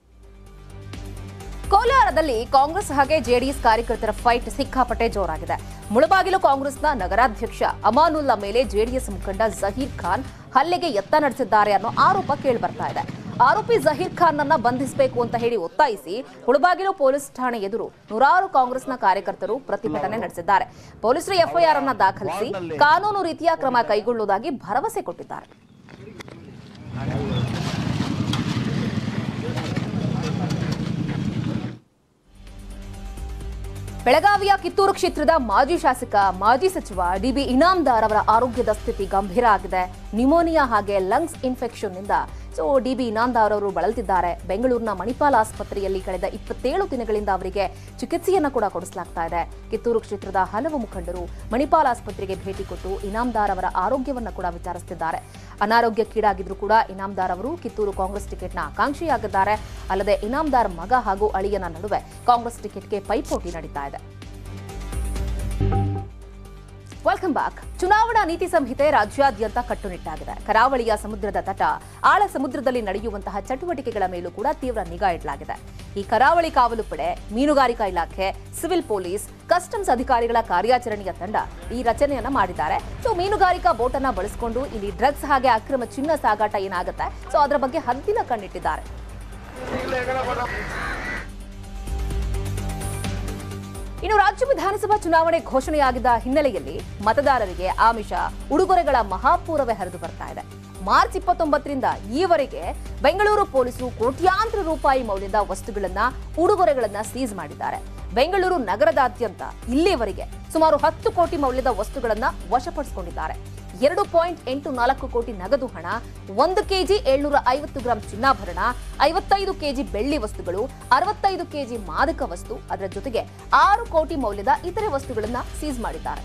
ಕೋಲಾರದಲ್ಲಿ ಕಾಂಗ್ರೆಸ್ ಹಾಗೆ ಜೆಡಿಎಸ್ ಕಾರ್ಯಕರ್ತರ ಫೈಟ್ ಸಿಕ್ಕಾಪಟ್ಟೆ ಜೋರಾಗಿದೆ ಮುಳಬಾಗಿಲು ಕಾಂಗ್ರೆಸ್ನ ನಗರಾಧ್ಯಕ್ಷ ಅಮಾನುಲ್ಲಾ ಮೇಲೆ ಜೆಡಿಎಸ್ ಮುಖಂಡ ಜಹೀರ್ ಖಾನ್ ಹಲ್ಲೆಗೆ ಯತ್ನ ನಡೆಸಿದ್ದಾರೆ ಅನ್ನೋ ಆರೋಪ ಕೇಳಿಬರ್ತಾ ಇದೆ ಆರೋಪಿ ಜಹೀರ್ ಖಾನ್ ಅನ್ನ ಬಂಧಿಸಬೇಕು ಅಂತ ಹೇಳಿ ಒತ್ತಾಯಿಸಿ ಮುಳಬಾಗಿಲು ಪೊಲೀಸ್ ಠಾಣೆ ಎದುರು ನೂರಾರು ಕಾಂಗ್ರೆಸ್ನ ಕಾರ್ಯಕರ್ತರು ಪ್ರತಿಭಟನೆ ನಡೆಸಿದ್ದಾರೆ ಪೊಲೀಸರು ಎಫ್ಐಆರ್ ಅನ್ನ ದಾಖಲಿಸಿ ಕಾನೂನು ರೀತಿಯ ಕ್ರಮ ಕೈಗೊಳ್ಳುವುದಾಗಿ ಭರವಸೆ ಕೊಟ್ಟಿದ್ದಾರೆ ಬೆಳಗಾವಿಯ ಕಿತ್ತೂರು ಕ್ಷೇತ್ರದ ಮಾಜಿ ಶಾಸಕ ಮಾಜಿ ಸಚಿವ ಡಿಬಿ ಇನಾಮ್ದಾರ್ ಅವರ ಆರೋಗ್ಯದ ಸ್ಥಿತಿ ಗಂಭೀರ ಆಗಿದೆ ನ್ಯೂಮೋನಿಯಾ ಹಾಗೆ ಲಂಗ್ಸ್ ಇನ್ಫೆಕ್ಷನ್ ನಿಂದ ಸೊ ಡಿಬಿ ಇನಾಮ್ದಾರ್ ಅವರು ಬಳಲ್ತಿದ್ದಾರೆ ಬೆಂಗಳೂರಿನ ಮಣಿಪಾಲ್ ಆಸ್ಪತ್ರೆಯಲ್ಲಿ ಕಳೆದ ಇಪ್ಪತ್ತೇಳು ದಿನಗಳಿಂದ ಅವರಿಗೆ ಚಿಕಿತ್ಸೆಯನ್ನು ಕೂಡ ಕೊಡಿಸಲಾಗ್ತಾ ಇದೆ ಕಿತ್ತೂರು ಕ್ಷೇತ್ರದ ಹಲವು ಮುಖಂಡರು ಮಣಿಪಾಲ್ ಆಸ್ಪತ್ರೆಗೆ ಭೇಟಿ ಕೊಟ್ಟು ಇನಾಮ್ದಾರ್ ಅವರ ಆರೋಗ್ಯವನ್ನು ಕೂಡ ವಿಚಾರಿಸುತ್ತಿದ್ದಾರೆ ಅನಾರೋಗ್ಯಕ್ಕೀಡಾಗಿದ್ರು ಕೂಡ ಇನಾಮ್ದಾರ್ ಅವರು ಕಿತ್ತೂರು ಕಾಂಗ್ರೆಸ್ ಟಿಕೆಟ್ನ ಆಕಾಂಕ್ಷಿಯಾಗಿದ್ದಾರೆ ಅಲ್ಲದೆ ಇನಾಮ್ದಾರ್ ಮಗ ಹಾಗೂ ಅಳಿಯನ ನಡುವೆ ಕಾಂಗ್ರೆಸ್ ಟಿಕೆಟ್ಗೆ ಪೈಪೋಟಿ ನಡೀತಾ ಇದೆ ವೆಲ್ಕಮ್ ಬ್ಯಾಕ್ ಚುನಾವಣಾ ನೀತಿ ಸಂಹಿತೆ ರಾಜ್ಯಾದ್ಯಂತ ಕಟ್ಟುನಿಟ್ಟಾಗಿದೆ ಕರಾವಳಿಯ ಸಮುದ್ರದ ತಟ ಆಳ ಸಮುದ್ರದಲ್ಲಿ ನಡೆಯುವಂತಹ ಚಟುವಟಿಕೆಗಳ ಮೇಲೂ ಕೂಡ ತೀವ್ರ ನಿಗಾ ಇಡಲಾಗಿದೆ ಈ ಕರಾವಳಿ ಕಾವಲು ಪಡೆ ಮೀನುಗಾರಿಕಾ ಇಲಾಖೆ ಸಿವಿಲ್ ಪೊಲೀಸ್ ಕಸ್ಟಮ್ಸ್ ಅಧಿಕಾರಿಗಳ ಕಾರ್ಯಾಚರಣೆಯ ತಂಡ ಈ ರಚನೆಯನ್ನ ಮಾಡಿದ್ದಾರೆ ಸೊ ಮೀನುಗಾರಿಕಾ ಬೋಟ್ ಅನ್ನ ಬಳಸಿಕೊಂಡು ಇಲ್ಲಿ ಡ್ರಗ್ಸ್ ಹಾಗೆ ಅಕ್ರಮ ಚಿನ್ನ ಸಾಗಾಟ ಏನಾಗುತ್ತೆ ಸೊ ಅದರ ಬಗ್ಗೆ ಹದ್ದಿನ ಕಣ್ಣಿಟ್ಟಿದ್ದಾರೆ ಇನ್ನು ರಾಜ್ಯ ವಿಧಾನಸಭಾ ಚುನಾವಣೆ ಘೋಷಣೆಯಾಗಿದ್ದ ಹಿನ್ನೆಲೆಯಲ್ಲಿ ಮತದಾರರಿಗೆ ಆಮಿಷ ಉಡುಗೊರೆಗಳ ಮಹಾಪೂರವೇ ಹರಿದು ಬರ್ತಾ ಇದೆ ಮಾರ್ಚ್ ಇಪ್ಪತ್ತೊಂಬತ್ತರಿಂದ ಈವರೆಗೆ ಬೆಂಗಳೂರು ಪೊಲೀಸರು ಕೋಟ್ಯಾಂತರ ರೂಪಾಯಿ ಮೌಲ್ಯದ ವಸ್ತುಗಳನ್ನ ಉಡುಗೊರೆಗಳನ್ನ ಸೀಸ್ ಮಾಡಿದ್ದಾರೆ ಬೆಂಗಳೂರು ನಗರದಾದ್ಯಂತ ಇಲ್ಲಿಯವರೆಗೆ ಸುಮಾರು ಹತ್ತು ಕೋಟಿ ಮೌಲ್ಯದ ವಸ್ತುಗಳನ್ನ ವಶಪಡಿಸಿಕೊಂಡಿದ್ದಾರೆ ಎರಡು ಪಾಯಿಂಟ್ ಎಂಟು ನಾಲ್ಕು ಕೋಟಿ ನಗದು ಹಣ ಒಂದು ಕೆಜಿ ಏಳ್ನೂರ ಐವತ್ತು ಗ್ರಾಂ ಚಿನ್ನಾಭರಣ ಐವತ್ತೈದು ಕೆಜಿ ಬೆಳ್ಳಿ ವಸ್ತುಗಳು ಅರವತ್ತೈದು ಕೆಜಿ ಮಾದಕ ವಸ್ತು ಅದರ ಜೊತೆಗೆ ಆರು ಕೋಟಿ ಮೌಲ್ಯದ ಇತರೆ ವಸ್ತುಗಳನ್ನ ಸೀಸ್ ಮಾಡಿದ್ದಾರೆ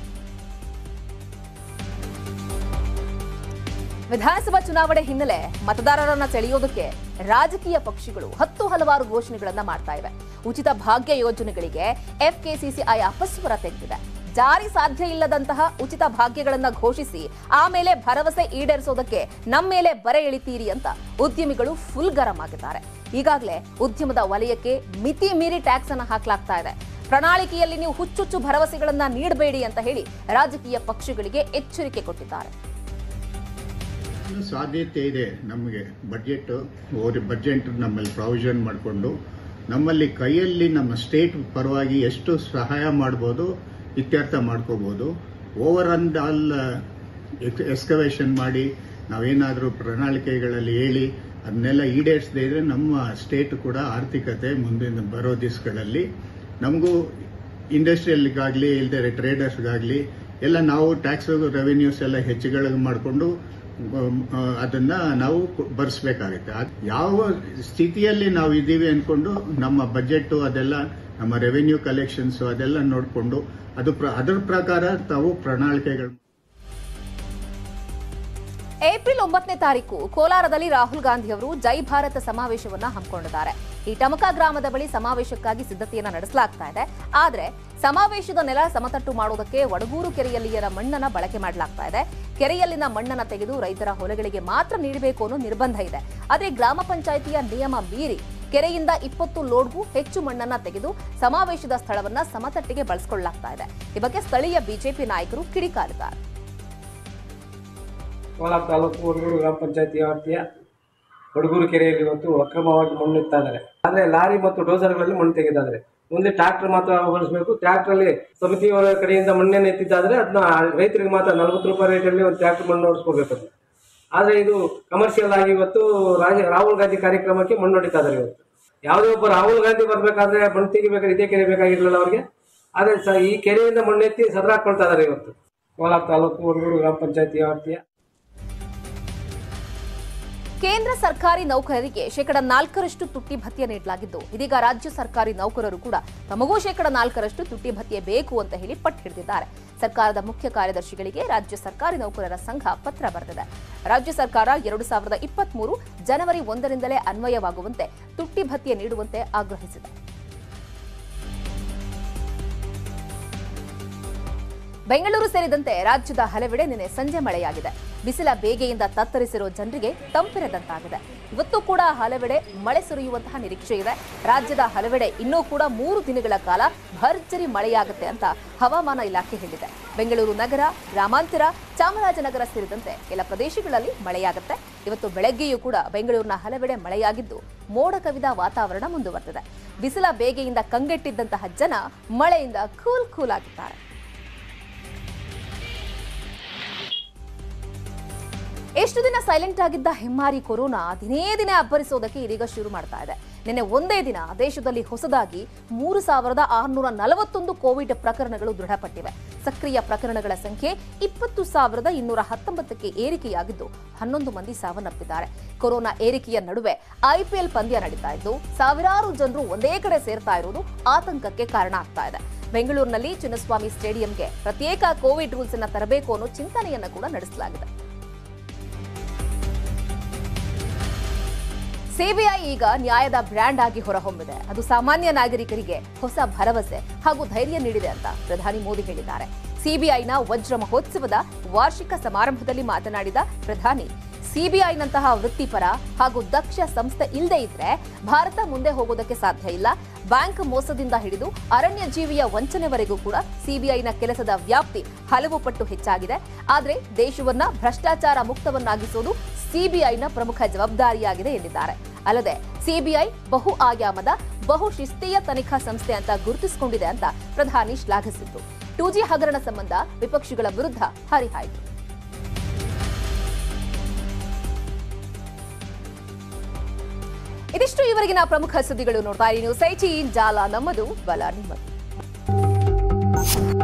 ವಿಧಾನಸಭಾ ಚುನಾವಣೆ ಹಿನ್ನೆಲೆ ಮತದಾರರನ್ನ ಸೆಳೆಯೋದಕ್ಕೆ ರಾಜಕೀಯ ಪಕ್ಷಗಳು ಹತ್ತು ಹಲವಾರು ಘೋಷಣೆಗಳನ್ನ ಮಾಡ್ತಾ ಇವೆ ಉಚಿತ ಭಾಗ್ಯ ಯೋಜನೆಗಳಿಗೆ ಎಫ್ಕೆಸಿಸಿಐ ಅಪಸ್ವರ ತೆಗೆದಿದೆ ಜಾರಿ ಸಾಧ್ಯ ಇಲ್ಲದಂತಹ ಉಚಿತ ಭಾಗ್ಯಗಳನ್ನ ಘೋಷಿಸಿ ಆಮೇಲೆ ಭರವಸೆ ಈಡೇರಿಸೋದಕ್ಕೆ ನಮ್ಮ ಮೇಲೆ ಬರೆ ಎಳಿತೀರಿ ಅಂತ ಉದ್ಯಮಿಗಳು ಫುಲ್ ಗರಂ ಆಗಿದ್ದಾರೆ ಈಗಾಗಲೇ ಉದ್ಯಮದ ವಲಯಕ್ಕೆ ಮಿತಿ ಮೀರಿ ಟ್ಯಾಕ್ಸ್ ಅನ್ನ ಹಾಕಲಾಗ್ತಾ ಇದೆ ಪ್ರಣಾಳಿಕೆಯಲ್ಲಿ ನೀವು ಹುಚ್ಚುಚ್ಚು ಭರವಸೆಗಳನ್ನ ನೀಡಬೇಡಿ ಅಂತ ಹೇಳಿ ರಾಜಕೀಯ ಪಕ್ಷಗಳಿಗೆ ಎಚ್ಚರಿಕೆ ಕೊಟ್ಟಿದ್ದಾರೆ ಸಾಧ್ಯತೆ ಇದೆ ನಮಗೆ ಬಡ್ಜೆಟ್ ಓರಿ ಬಡ್ಜೆಟ್ ನಮ್ಮಲ್ಲಿ ಪ್ರಾವಿಷನ್ ಮಾಡಿಕೊಂಡು ನಮ್ಮಲ್ಲಿ ಕೈಯಲ್ಲಿ ನಮ್ಮ ಸ್ಟೇಟ್ ಪರವಾಗಿ ಎಷ್ಟು ಸಹಾಯ ಮಾಡ್ಬೋದು ಇತ್ಯರ್ಥ ಮಾಡ್ಕೋಬೋದು ಓವರ್ ಅಂಡ್ ಆಲ್ ಎಕ್ಸ್ಕವೇಷನ್ ಮಾಡಿ ನಾವೇನಾದರೂ ಪ್ರಣಾಳಿಕೆಗಳಲ್ಲಿ ಹೇಳಿ ಅದನ್ನೆಲ್ಲ ಈಡೇರಿಸದೇ ಇದ್ರೆ ನಮ್ಮ ಸ್ಟೇಟ್ ಕೂಡ ಆರ್ಥಿಕತೆ ಮುಂದಿನ ಬರೋ ದಿವಸಗಳಲ್ಲಿ ನಮಗೂ ಇಂಡಸ್ಟ್ರಿಯಲ್ಗಾಗಲಿ ಇಲ್ಲದೆ ಟ್ರೇಡರ್ಸ್ಗಾಗಲಿ ಎಲ್ಲ ನಾವು ಟ್ಯಾಕ್ಸ್ ರೆವೆನ್ಯೂಸ್ ಎಲ್ಲ ಹೆಚ್ಚುಗಳಿಗೆ ಮಾಡಿಕೊಂಡು ಅದನ್ನ ನಾವು ಭರಿಸಬೇಕಾಗುತ್ತೆ ಯಾವ ಸ್ಥಿತಿಯಲ್ಲಿ ನಾವು ಇದ್ದೀವಿ ಅನ್ಕೊಂಡು ನಮ್ಮ ಬಜೆಟ್ ಅದೆಲ್ಲ ನಮ್ಮ ರೆವೆನ್ಯೂ ಕಲೆಕ್ಷನ್ಸ್ ಅದೆಲ್ಲ ನೋಡಿಕೊಂಡು ಅದು ಪ್ರ- ಅದರ ಪ್ರಕಾರ ತಾವು ಪ್ರಣಾಳಿಕೆಗಳು ಏಪ್ರಿಲ್ ಒಂಬತ್ತನೇ ತಾರೀಕು ಕೋಲಾರದಲ್ಲಿ ರಾಹುಲ್ ಗಾಂಧಿ ಅವರು ಜೈ ಭಾರತ ಸಮಾವೇಶವನ್ನ ಹಮ್ಮಿಕೊಂಡಿದ್ದಾರೆ ಈ ಟಮಕ ಗ್ರಾಮದ ಬಳಿ ಸಮಾವೇಶಕ್ಕಾಗಿ ಸಿದ್ಧತೆಯನ್ನ ನಡೆಸಲಾಗ್ತಾ ಇದೆ ಆದ್ರೆ ಸಮಾವೇಶದ ನೆಲ ಸಮತಟ್ಟು ಮಾಡುವುದಕ್ಕೆ ವಡಗೂರು ಕೆರೆಯಲ್ಲಿನ ಮಣ್ಣನ್ನ ಬಳಕೆ ಮಾಡಲಾಗ್ತಾ ಇದೆ ಕೆರೆಯಲ್ಲಿನ ಮಣ್ಣನ್ನ ತೆಗೆದು ರೈತರ ಹೊಲಗಳಿಗೆ ಮಾತ್ರ ನೀಡಬೇಕು ಅನ್ನೋ ನಿರ್ಬಂಧ ಇದೆ ಆದ್ರೆ ಗ್ರಾಮ ಪಂಚಾಯಿತಿಯ ನಿಯಮ ಮೀರಿ ಕೆರೆಯಿಂದ ಇಪ್ಪತ್ತು ಲೋಡ್ಗೂ ಹೆಚ್ಚು ಮಣ್ಣನ್ನ ತೆಗೆದು ಸಮಾವೇಶದ ಸ್ಥಳವನ್ನ ಸಮತಟ್ಟಿಗೆ ಬಳಸಿಕೊಳ್ಳಲಾಗ್ತಾ ಇದೆ ಈ ಬಗ್ಗೆ ಸ್ಥಳೀಯ ಬಿಜೆಪಿ ನಾಯಕರು ಕಿಡಿಕಾರಿದ್ದಾರೆ ಕೋಲಾರ ತಾಲೂಕು ಹುಡುಗರು ಗ್ರಾಮ ಪಂಚಾಯತಿ ವ್ಯಾಪ್ತಿಯ ಹುಡುಗರು ಕೆರೆಯಲ್ಲಿ ಇವತ್ತು ಅಕ್ರಮವಾಗಿ ಮಣ್ಣು ಇತ್ತಾ ಇದ್ದಾರೆ ಆದ್ರೆ ಲಾರಿ ಮತ್ತು ಡೋಸರ್ಗಳಲ್ಲಿ ಮಣ್ಣು ತೆಗೆದಾದ್ರೆ ಮುಂದೆ ಟ್ರಾಕ್ಟರ್ ಮಾತ್ರ ಬಳಸಬೇಕು ಟ್ರಾಕ್ಟರ್ ಸಮಿತಿಯವರ ಕಡೆಯಿಂದ ಮಣ್ಣನ್ನು ಎತ್ತಿದ್ದಾದ್ರೆ ಅದನ್ನ ರೈತರಿಗೆ ಮಾತ್ರ ನಲವತ್ತು ರೂಪಾಯಿ ರೇಟಲ್ಲಿ ಒಂದು ಟ್ರಾಕ್ಟರ್ ಮಣ್ಣು ಓಡಿಸ್ಕೋಬೇಕು ಅದು ಆದ್ರೆ ಇದು ಕಮರ್ಷಿಯಲ್ ಆಗಿ ಇವತ್ತು ರಾಜ ರಾಹುಲ್ ಗಾಂಧಿ ಕಾರ್ಯಕ್ರಮಕ್ಕೆ ಮಣ್ಣು ಹೊಡಿತಾ ಇದ್ದಾರೆ ಇವತ್ತು ಯಾವುದೇ ಒಬ್ಬ ರಾಹುಲ್ ಗಾಂಧಿ ಬರ್ಬೇಕಾದ್ರೆ ಮಣ್ಣು ತೆಗಿಬೇಕಾದ್ರೆ ಇದೇ ಕೆರೆ ಬೇಕಾಗಿರ್ಲಿಲ್ಲ ಅವ್ರಿಗೆ ಆದ್ರೆ ಸ- ಈ ಕೆರೆಯಿಂದ ಮಣ್ಣು ಎತ್ತಿ ಸದರಾಕೊಳ್ತಾ ಇದ್ದಾರೆ ಇವತ್ತು ಕೋಲಾರ ತಾಲೂಕು ಹುಡುಗರು ಗ್ರಾಮ ಪಂಚಾಯತಿ ವ್ಯಾಪ್ತಿಯ ಕೇಂದ್ರ ಸರ್ಕಾರಿ ನೌಕರರಿಗೆ ಶೇಕಡ ನಾಲ್ಕರಷ್ಟು ತುಟ್ಟಿ ಭತ್ಯೆ ನೀಡಲಾಗಿದ್ದು ಇದೀಗ ರಾಜ್ಯ ಸರ್ಕಾರಿ ನೌಕರರು ಕೂಡ ತಮಗೂ ಶೇಕಡ ನಾಲ್ಕರಷ್ಟು ತುಟ್ಟಿ ಭತ್ಯೆ ಬೇಕು ಅಂತ ಹೇಳಿ ಪಟ್ಟು ಹಿಡಿದಿದ್ದಾರೆ ಸರ್ಕಾರದ ಮುಖ್ಯ ಕಾರ್ಯದರ್ಶಿಗಳಿಗೆ ರಾಜ್ಯ ಸರ್ಕಾರಿ ನೌಕರರ ಸಂಘ ಪತ್ರ ಬರೆದಿದೆ ರಾಜ್ಯ ಸರ್ಕಾರ ಎರಡು ಸಾವಿರದ ಇಪ್ಪತ್ಮೂರು ಜನವರಿ ಒಂದರಿಂದಲೇ ಅನ್ವಯವಾಗುವಂತೆ ತುಟ್ಟಿ ಭತ್ಯೆ ನೀಡುವಂತೆ ಆಗ್ರಹಿಸಿದೆ ಬೆಂಗಳೂರು ಸೇರಿದಂತೆ ರಾಜ್ಯದ ಹಲವೆಡೆ ನಿನ್ನೆ ಸಂಜೆ ಮಳೆಯಾಗಿದೆ ಬಿಸಿಲ ಬೇಗೆಯಿಂದ ತತ್ತರಿಸಿರೋ ಜನರಿಗೆ ತಂಪಿರದಂತಾಗಿದೆ ಇವತ್ತು ಕೂಡ ಹಲವೆಡೆ ಮಳೆ ಸುರಿಯುವಂತಹ ನಿರೀಕ್ಷೆ ಇದೆ ರಾಜ್ಯದ ಹಲವೆಡೆ ಇನ್ನೂ ಕೂಡ ಮೂರು ದಿನಗಳ ಕಾಲ ಭರ್ಜರಿ ಮಳೆಯಾಗುತ್ತೆ ಅಂತ ಹವಾಮಾನ ಇಲಾಖೆ ಹೇಳಿದೆ ಬೆಂಗಳೂರು ನಗರ ಗ್ರಾಮಾಂತರ ಚಾಮರಾಜನಗರ ಸೇರಿದಂತೆ ಕೆಲ ಪ್ರದೇಶಗಳಲ್ಲಿ ಮಳೆಯಾಗುತ್ತೆ ಇವತ್ತು ಬೆಳಗ್ಗೆಯೂ ಕೂಡ ಬೆಂಗಳೂರಿನ ಹಲವೆಡೆ ಮಳೆಯಾಗಿದ್ದು ಮೋಡ ಕವಿದ ವಾತಾವರಣ ಮುಂದುವರೆದಿದೆ ಬಿಸಿಲ ಬೇಗೆಯಿಂದ ಕಂಗೆಟ್ಟಿದ್ದಂತಹ ಜನ ಮಳೆಯಿಂದ ಕೂಲ್ ಕೂಲ್ ಆಗಿದ್ದಾರೆ ಎಷ್ಟು ದಿನ ಸೈಲೆಂಟ್ ಆಗಿದ್ದ ಹೆಮ್ಮಾರಿ ಕೊರೋನಾ ದಿನೇ ದಿನೇ ಅಬ್ಬರಿಸೋದಕ್ಕೆ ಇದೀಗ ಶುರು ಮಾಡ್ತಾ ಇದೆ ನಿನ್ನೆ ಒಂದೇ ದಿನ ದೇಶದಲ್ಲಿ ಹೊಸದಾಗಿ ಮೂರು ಸಾವಿರದ ಆರುನೂರ ನಲವತ್ತೊಂದು ಕೋವಿಡ್ ಪ್ರಕರಣಗಳು ದೃಢಪಟ್ಟಿವೆ ಸಕ್ರಿಯ ಪ್ರಕರಣಗಳ ಸಂಖ್ಯೆ ಇಪ್ಪತ್ತು ಸಾವಿರದ ಇನ್ನೂರ ಹತ್ತೊಂಬತ್ತಕ್ಕೆ ಏರಿಕೆಯಾಗಿದ್ದು ಹನ್ನೊಂದು ಮಂದಿ ಸಾವನ್ನಪ್ಪಿದ್ದಾರೆ ಕೊರೋನಾ ಏರಿಕೆಯ ನಡುವೆ ಐಪಿಎಲ್ ಪಂದ್ಯ ನಡೀತಾ ಇದ್ದು ಸಾವಿರಾರು ಜನರು ಒಂದೇ ಕಡೆ ಸೇರ್ತಾ ಇರುವುದು ಆತಂಕಕ್ಕೆ ಕಾರಣ ಆಗ್ತಾ ಇದೆ ಬೆಂಗಳೂರಿನಲ್ಲಿ ಚಿನ್ನಸ್ವಾಮಿ ಸ್ಟೇಡಿಯಂಗೆ ಪ್ರತ್ಯೇಕ ಕೋವಿಡ್ ರೂಲ್ಸ್ ಅನ್ನ ತರಬೇಕು ಅನ್ನೋ ಚಿಂತನೆಯನ್ನ ಕೂಡ ನಡೆಸಲಾಗಿದೆ ಸಿಬಿಐ ಈಗ ನ್ಯಾಯದ ಬ್ರ್ಯಾಂಡ್ ಆಗಿ ಹೊರಹೊಮ್ಮಿದೆ ಅದು ಸಾಮಾನ್ಯ ನಾಗರಿಕರಿಗೆ ಹೊಸ ಭರವಸೆ ಹಾಗೂ ಧೈರ್ಯ ನೀಡಿದೆ ಅಂತ ಪ್ರಧಾನಿ ಮೋದಿ ಹೇಳಿದ್ದಾರೆ ಸಿಬಿಐನ ವಜ್ರ ಮಹೋತ್ಸವದ ವಾರ್ಷಿಕ ಸಮಾರಂಭದಲ್ಲಿ ಮಾತನಾಡಿದ ಪ್ರಧಾನಿ ಸಿಬಿಐನಂತಹ ವೃತ್ತಿಪರ ಹಾಗೂ ದಕ್ಷ ಸಂಸ್ಥೆ ಇಲ್ಲದೆ ಇದ್ರೆ ಭಾರತ ಮುಂದೆ ಹೋಗೋದಕ್ಕೆ ಸಾಧ್ಯ ಇಲ್ಲ ಬ್ಯಾಂಕ್ ಮೋಸದಿಂದ ಹಿಡಿದು ಅರಣ್ಯ ಜೀವಿಯ ವಂಚನೆವರೆಗೂ ಕೂಡ ಸಿಬಿಐನ ಕೆಲಸದ ವ್ಯಾಪ್ತಿ ಹಲವು ಪಟ್ಟು ಹೆಚ್ಚಾಗಿದೆ ಆದರೆ ದೇಶವನ್ನ ಭ್ರಷ್ಟಾಚಾರ ಮುಕ್ತವನ್ನಾಗಿಸುವುದು ಸಿಬಿಐನ ಪ್ರಮುಖ ಜವಾಬ್ದಾರಿಯಾಗಿದೆ ಎಂದಿದ್ದಾರೆ ಅಲ್ಲದೆ ಸಿಬಿಐ ಬಹು ಆಯಾಮದ ಬಹು ಶಿಸ್ತೀಯ ತನಿಖಾ ಸಂಸ್ಥೆ ಅಂತ ಗುರುತಿಸಿಕೊಂಡಿದೆ ಅಂತ ಪ್ರಧಾನಿ ಶ್ಲಾಘಿಸಿದ್ದು ಟೂ ಜಿ ಹಗರಣ ಸಂಬಂಧ ವಿಪಕ್ಷಗಳ ವಿರುದ್ಧ ಹರಿಹಾಯ್ತು ಇದಿಷ್ಟು ಇವರೆಗಿನ ಪ್ರಮುಖ ಸುದ್ದಿಗಳು ನೋಡ್ತಾ ಇರಿ ನ್ಯೂಸ್ ಐಟಿ ಜಾಲ ನಮ್ಮದು ಬಲ ನಿಮ್ಮದು